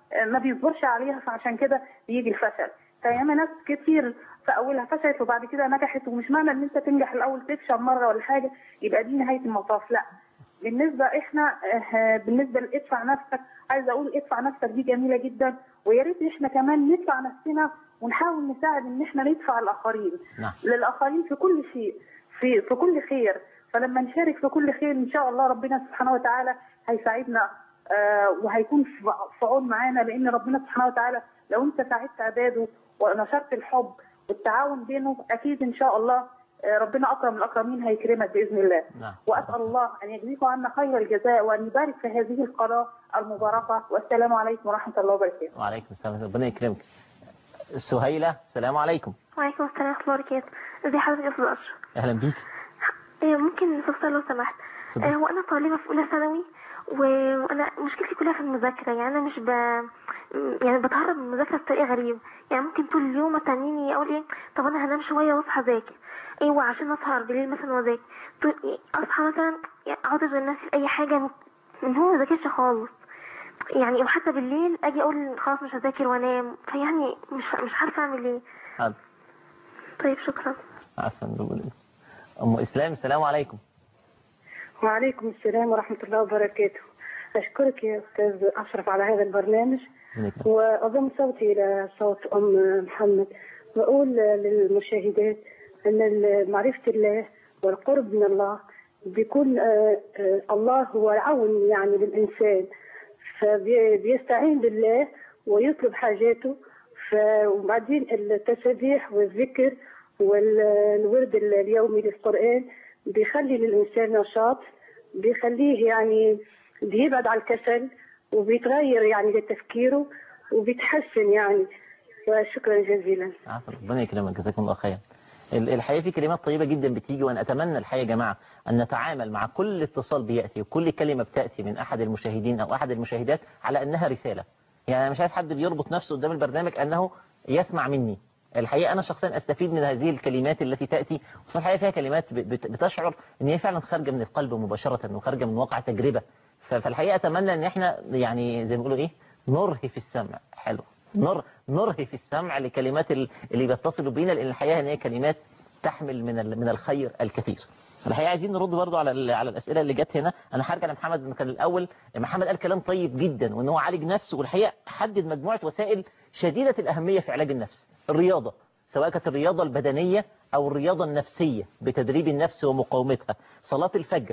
Speaker 12: آه، ما بيصبرش عليها فعشان كده بيجي الفشل فياما ناس كتير في اولها فشلت وبعد كده نجحت ومش معنى ان انت تنجح الاول تفشل مره ولا حاجه يبقى دي نهايه المطاف لا بالنسبه احنا آه، بالنسبه لادفع نفسك عايزه اقول ادفع نفسك دي جميله جدا ويا ريت احنا كمان ندفع نفسنا ونحاول نساعد ان احنا ندفع الاخرين
Speaker 1: نعم.
Speaker 12: للاخرين في كل شيء في في كل خير فلما نشارك في كل خير ان شاء الله ربنا سبحانه وتعالى هيساعدنا آه، وهيكون في في عون معانا لان ربنا سبحانه وتعالى لو انت ساعدت عباده ونشرت الحب والتعاون بينه اكيد ان شاء الله آه، ربنا اكرم الاكرمين هيكرمك باذن الله
Speaker 1: نعم
Speaker 12: واسال الله ان يجزيكم عنا خير الجزاء وان يبارك في هذه القناه المباركه والسلام عليكم ورحمه الله وبركاته
Speaker 1: وعليكم السلام ربنا يكرمك سهيلة السلام عليكم
Speaker 13: وعليكم السلام ورحمة الله وبركاته ازي حضرتك يا أستاذ أشرف
Speaker 1: أهلا بيك
Speaker 13: إيه، ممكن نفسر لو سمحت
Speaker 1: اتفضل.
Speaker 13: إيه، هو أنا طالبة في أولى ثانوي و- وأنا مشكلتي كلها في المذاكرة يعني أنا مش ب يعني بتهرب من المذاكرة بطريقة غريبة يعني ممكن طول اليوم أتنيني أقول إيه طب أنا هنام شوية وأصحى أذاكر أيوة عشان أسهر بالليل مثلا وأذاكر طول- إيه، أصحى مثلا يعني أقعد أشغل نفسي في أي حاجة من هو ما ذاكرش خالص يعني وحتى بالليل أجي أقول خلاص مش هذاكر وأنام فيعني مش مش عارفة أعمل إيه
Speaker 1: حاضر
Speaker 13: طيب شكرا
Speaker 1: عفوا ربنا أم إسلام السلام عليكم
Speaker 14: وعليكم السلام ورحمة الله وبركاته أشكرك يا أستاذ أشرف على هذا البرنامج وأضم صوتي إلى صوت أم محمد وأقول للمشاهدات أن معرفة الله والقرب من الله بيكون آه، آه، الله هو العون يعني للإنسان فبيستعين بالله ويطلب حاجاته ف- وبعدين التسبيح والذكر والورد اليومي للقرآن بيخلي للإنسان نشاط بيخليه يعني بيبعد عن الكسل وبيتغير يعني لتفكيره وبيتحسن يعني وشكرا جزيلا
Speaker 1: عفوا ربنا يكرمك جزاكم الله خيرا ال- الحقيقة في كلمات طيبة جدا بتيجي وأنا أتمنى الحقيقة يا جماعة أن نتعامل مع كل اتصال بيأتي وكل كلمة بتأتي من أحد المشاهدين أو أحد المشاهدات على أنها رسالة يعني أنا مش عايز حد بيربط نفسه قدام البرنامج أنه يسمع مني الحقيقة أنا شخصيا أستفيد من هذه الكلمات التي تأتي خصوصا الحقيقة فيها كلمات بت- بت- بتشعر أن هي فعلا خارجة من القلب مباشرة وخارجة من واقع تجربة ف- فالحقيقة أتمنى أن احنا يعني زي ما بيقولوا إيه نرهي في السمع حلو نر نرهي في السمع لكلمات ال- اللي بيتصلوا بينا لأن الحقيقة أن هي كلمات تحمل من ال- من الخير الكثير الحقيقة عايزين نرد برضو على ال- على الأسئلة اللي جت هنا أنا هرجع لمحمد من كان الأول محمد قال كلام طيب جدا وأن هو عالج نفسه والحقيقة حدد مجموعة وسائل شديدة الأهمية في علاج النفس الرياضة سواء كانت الرياضة البدنية أو الرياضة النفسية بتدريب النفس ومقاومتها صلاة الفجر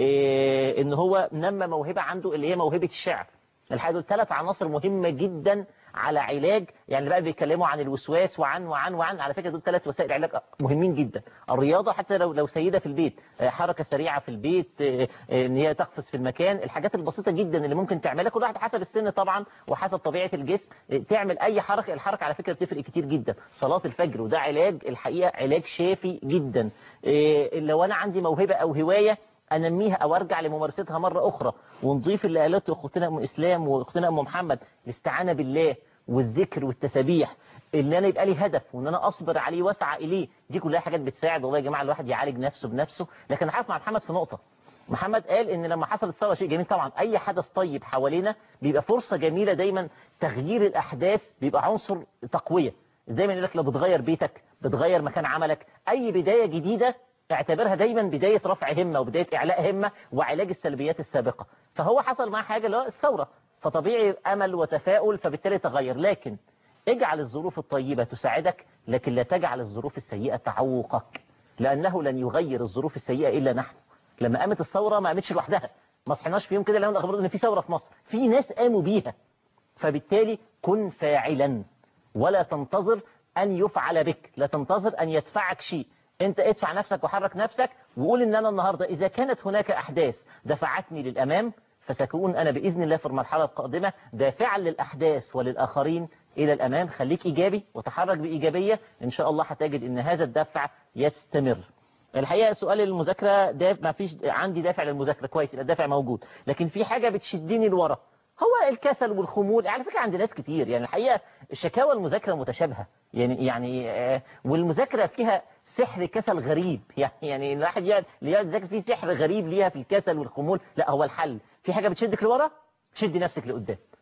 Speaker 1: إيه إن هو نمى موهبة عنده اللي هي موهبة الشعر الحقيقة دول ثلاث عناصر مهمة جدا على علاج يعني بقى بيتكلموا عن الوسواس وعن وعن وعن على فكرة دول ثلاث وسائل علاج مهمين جدا الرياضة حتى لو لو سيدة في البيت آه، حركة سريعة في البيت آه، آه، ان هي تقفز في المكان الحاجات البسيطة جدا اللي ممكن تعملها كل واحد حسب السن طبعا وحسب طبيعة الجسم آه، تعمل اي حركة الحركة على فكرة بتفرق كتير جدا صلاة الفجر وده علاج الحقيقة علاج شافي جدا آه، لو انا عندي موهبة او هواية انميها او ارجع لممارستها مرة اخرى ونضيف اللي قالته اختنا ام اسلام واختنا ام محمد الاستعانة بالله والذكر والتسابيح ان انا يبقى لي هدف وان انا اصبر عليه واسعى اليه دي كلها حاجات بتساعد والله يا جماعه الواحد يعالج نفسه بنفسه لكن هقف مع محمد في نقطه محمد قال ان لما حصلت ثوره شيء جميل طبعا اي حدث طيب حوالينا بيبقى فرصه جميله دايما تغيير الاحداث بيبقى عنصر تقويه دايما يقول لك لو بتغير بيتك بتغير مكان عملك اي بدايه جديده اعتبرها دايما بداية رفع همة وبداية إعلاء همة وعلاج السلبيات السابقة فهو حصل معاه حاجة اللي هو الثورة فطبيعي أمل وتفاؤل فبالتالي تغير لكن اجعل الظروف الطيبة تساعدك لكن لا تجعل الظروف السيئة تعوقك لأنه لن يغير الظروف السيئة إلا نحن لما قامت الثورة ما قامتش لوحدها ما صحناش في يوم كده لما الأخبار إن في ثورة في مصر في ناس قاموا بيها فبالتالي كن فاعلا ولا تنتظر أن يفعل بك لا تنتظر أن يدفعك شيء انت ادفع نفسك وحرك نفسك وقول ان انا النهاردة اذا كانت هناك احداث دفعتني للامام فسأكون انا باذن الله في المرحلة القادمة دافعا للاحداث وللاخرين الى الامام خليك ايجابي وتحرك بايجابية ان شاء الله هتجد ان هذا الدفع يستمر الحقيقة سؤال المذاكرة ده ما فيش عندي دافع للمذاكرة كويس يبقى الدافع موجود لكن في حاجة بتشدني لورا هو الكسل والخمول على فكرة عند ناس كتير يعني الحقيقة الشكاوى المذاكرة متشابهة يعني يعني آه، والمذاكرة فيها سحر كسل غريب يعني يعني الواحد يقعد اللي يقعد يذاكر فيه سحر غريب ليها في الكسل والخمول لا هو الحل في حاجة بتشدك لورا شدي نفسك لقدام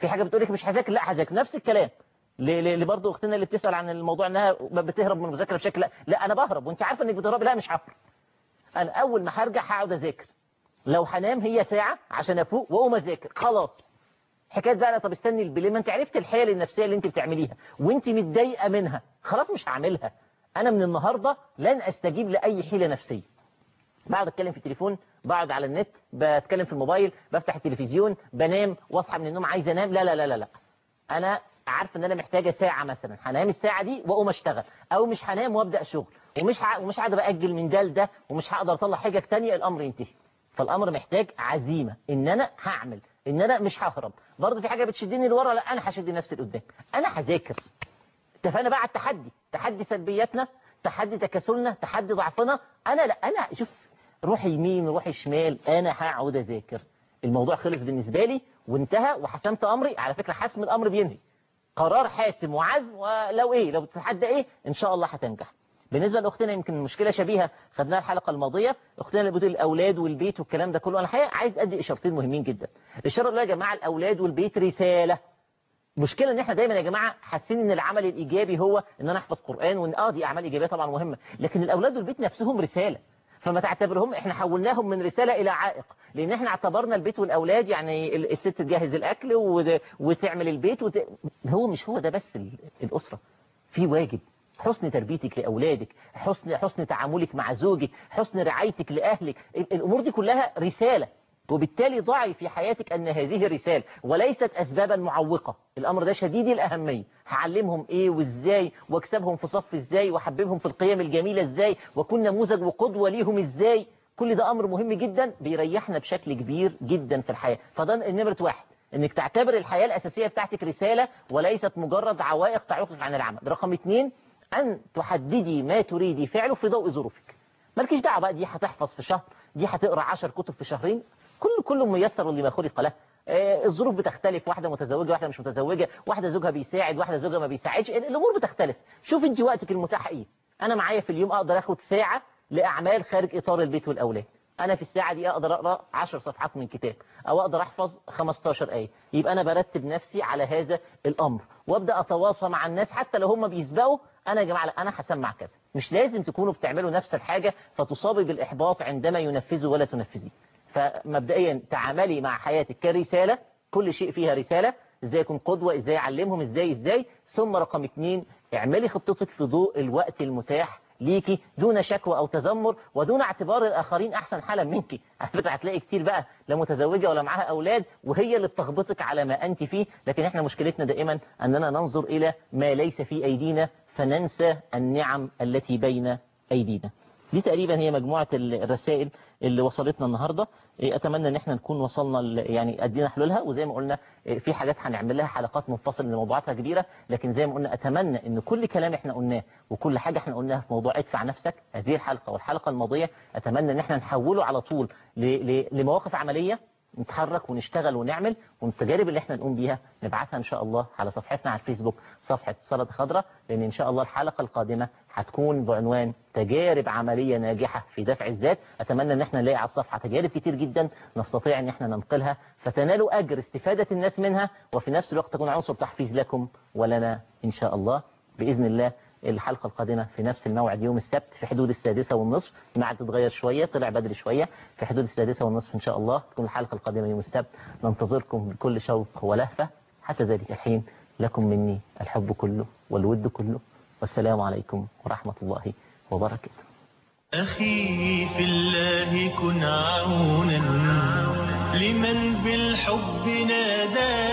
Speaker 1: في حاجه بتقول لك مش هذاكر لا هذاكر نفس الكلام اللي برضه اختنا اللي بتسال عن الموضوع انها بتهرب من المذاكره بشكل لا لا انا بهرب وانت عارفه انك بتهربي لا مش ههرب انا اول ما هرجع هقعد اذاكر لو هنام هي ساعه عشان افوق واقوم اذاكر خلاص حكايه بقى طب استني البلي ما انت عرفت الحيل النفسيه اللي انت بتعمليها وانت متضايقه منها خلاص مش هعملها انا من النهارده لن استجيب لاي حيله نفسيه بقعد اتكلم في التليفون بقعد على النت بتكلم في الموبايل بفتح التلفزيون بنام واصحى من النوم عايز انام لا لا لا لا لا انا عارف ان انا محتاجه ساعه مثلا هنام الساعه دي واقوم اشتغل او مش هنام وابدا شغل ومش ه... ومش قاعد باجل من ده لده ومش هقدر اطلع حاجه ثانيه الامر ينتهي فالامر محتاج عزيمه ان انا هعمل ان انا مش ههرب برضه في حاجه بتشدني لورا لا انا هشد نفسي لقدام انا هذاكر اتفقنا بقى على التحدي تحدي سلبياتنا تحدي تكاسلنا تحدي ضعفنا انا لا انا شوف روحي يمين روحي شمال انا هقعد اذاكر الموضوع خلص بالنسبه لي وانتهى وحسمت امري على فكره حسم الامر بينهي قرار حاسم وعزم ولو ايه لو تتحدى ايه ان شاء الله هتنجح بالنسبه لاختنا يمكن المشكله شبيهه خدناها الحلقه الماضيه اختنا اللي بتقول الاولاد والبيت والكلام ده كله انا الحقيقه عايز ادي اشارتين مهمين جدا الاشاره الاولى يا جماعه الاولاد والبيت رساله المشكله ان احنا دايما يا جماعه حاسين ان العمل الايجابي هو ان انا احفظ قران وان اه دي اعمال ايجابيه طبعا مهمه لكن الاولاد والبيت نفسهم رساله فما تعتبرهم احنا حولناهم من رسالة الى عائق لان احنا اعتبرنا البيت والاولاد يعني الست تجهز الاكل وتعمل البيت وت... هو مش هو ده بس الاسرة في واجب حسن تربيتك لأولادك حسن حسن تعاملك مع زوجك حسن رعايتك لأهلك الأمور دي كلها رسالة وبالتالي ضعي في حياتك أن هذه رسالة وليست أسبابا معوقة الأمر ده شديد الأهمية هعلمهم إيه وإزاي واكسبهم في صف إزاي وحببهم في القيم الجميلة إزاي وكن نموذج وقدوة ليهم إزاي كل ده أمر مهم جدا بيريحنا بشكل كبير جدا في الحياة فده نمرة واحد انك تعتبر الحياة الأساسية بتاعتك رسالة وليست مجرد عوائق تعوقك عن العمل رقم اتنين أن تحددي ما تريدي فعله في ضوء ظروفك مالكيش دعوه بقى دي هتحفظ في شهر دي هتقرا 10 كتب في شهرين كل كل ميسر لما خلق له آه الظروف بتختلف واحدة متزوجة واحدة مش متزوجة واحدة زوجها بيساعد واحدة زوجها ما بيساعدش الأمور بتختلف شوف انت وقتك المتاح ايه أنا معايا في اليوم أقدر أخد ساعة لأعمال خارج إطار البيت والأولاد أنا في الساعة دي أقدر أقرأ 10 صفحات من كتاب أو أقدر أحفظ 15 آية يبقى أنا برتب نفسي على هذا الأمر وأبدأ أتواصل مع الناس حتى لو هم بيسبقوا أنا يا جماعة لا أنا هسمع كذا مش لازم تكونوا بتعملوا نفس الحاجة فتصابي بالإحباط عندما ينفذوا ولا تنفذي فمبدئيا تعاملي مع حياتك كرسالة كل شيء فيها رسالة ازاي يكون قدوة ازاي اعلمهم ازاي ازاي ثم رقم اتنين اعملي خطتك في ضوء الوقت المتاح ليكي دون شكوى او تذمر ودون اعتبار الاخرين احسن حالا منك على فكره هتلاقي كتير بقى لا متزوجه ولا معاها اولاد وهي اللي بتخبطك على ما انت فيه لكن احنا مشكلتنا دائما اننا ننظر الى ما ليس في ايدينا فننسى النعم التي بين ايدينا دي تقريبا هي مجموعة الرسائل اللي وصلتنا النهاردة أتمنى أن احنا نكون وصلنا يعني أدينا حلولها وزي ما قلنا في حاجات هنعمل لها حلقات منفصلة لان موضوعاتها كبيرة لكن زي ما قلنا أتمنى أن كل كلام احنا قلناه وكل حاجة احنا قلناها في موضوع ادفع نفسك هذه الحلقة والحلقة الماضية أتمنى أن احنا نحوله على طول لمواقف عملية نتحرك ونشتغل ونعمل والتجارب اللي احنا نقوم بيها نبعثها ان شاء الله على صفحتنا على الفيسبوك صفحة سلطة خضراء لان ان شاء الله الحلقة القادمة هتكون بعنوان تجارب عملية ناجحة في دفع الذات اتمنى ان احنا نلاقي على الصفحة تجارب كتير جدا نستطيع ان احنا ننقلها فتنالوا اجر استفادة الناس منها وفي نفس الوقت تكون عنصر تحفيز لكم ولنا ان شاء الله بإذن الله الحلقة القادمة في نفس الموعد يوم السبت في حدود السادسة والنصف الميعاد تتغير شوية طلع بدري شوية في حدود السادسة والنصف إن شاء الله تكون الحلقة القادمة يوم السبت ننتظركم بكل شوق ولهفة حتى ذلك الحين لكم مني الحب كله والود كله والسلام عليكم ورحمة الله وبركاته
Speaker 2: أخي في الله كن عونا لمن بالحب نادى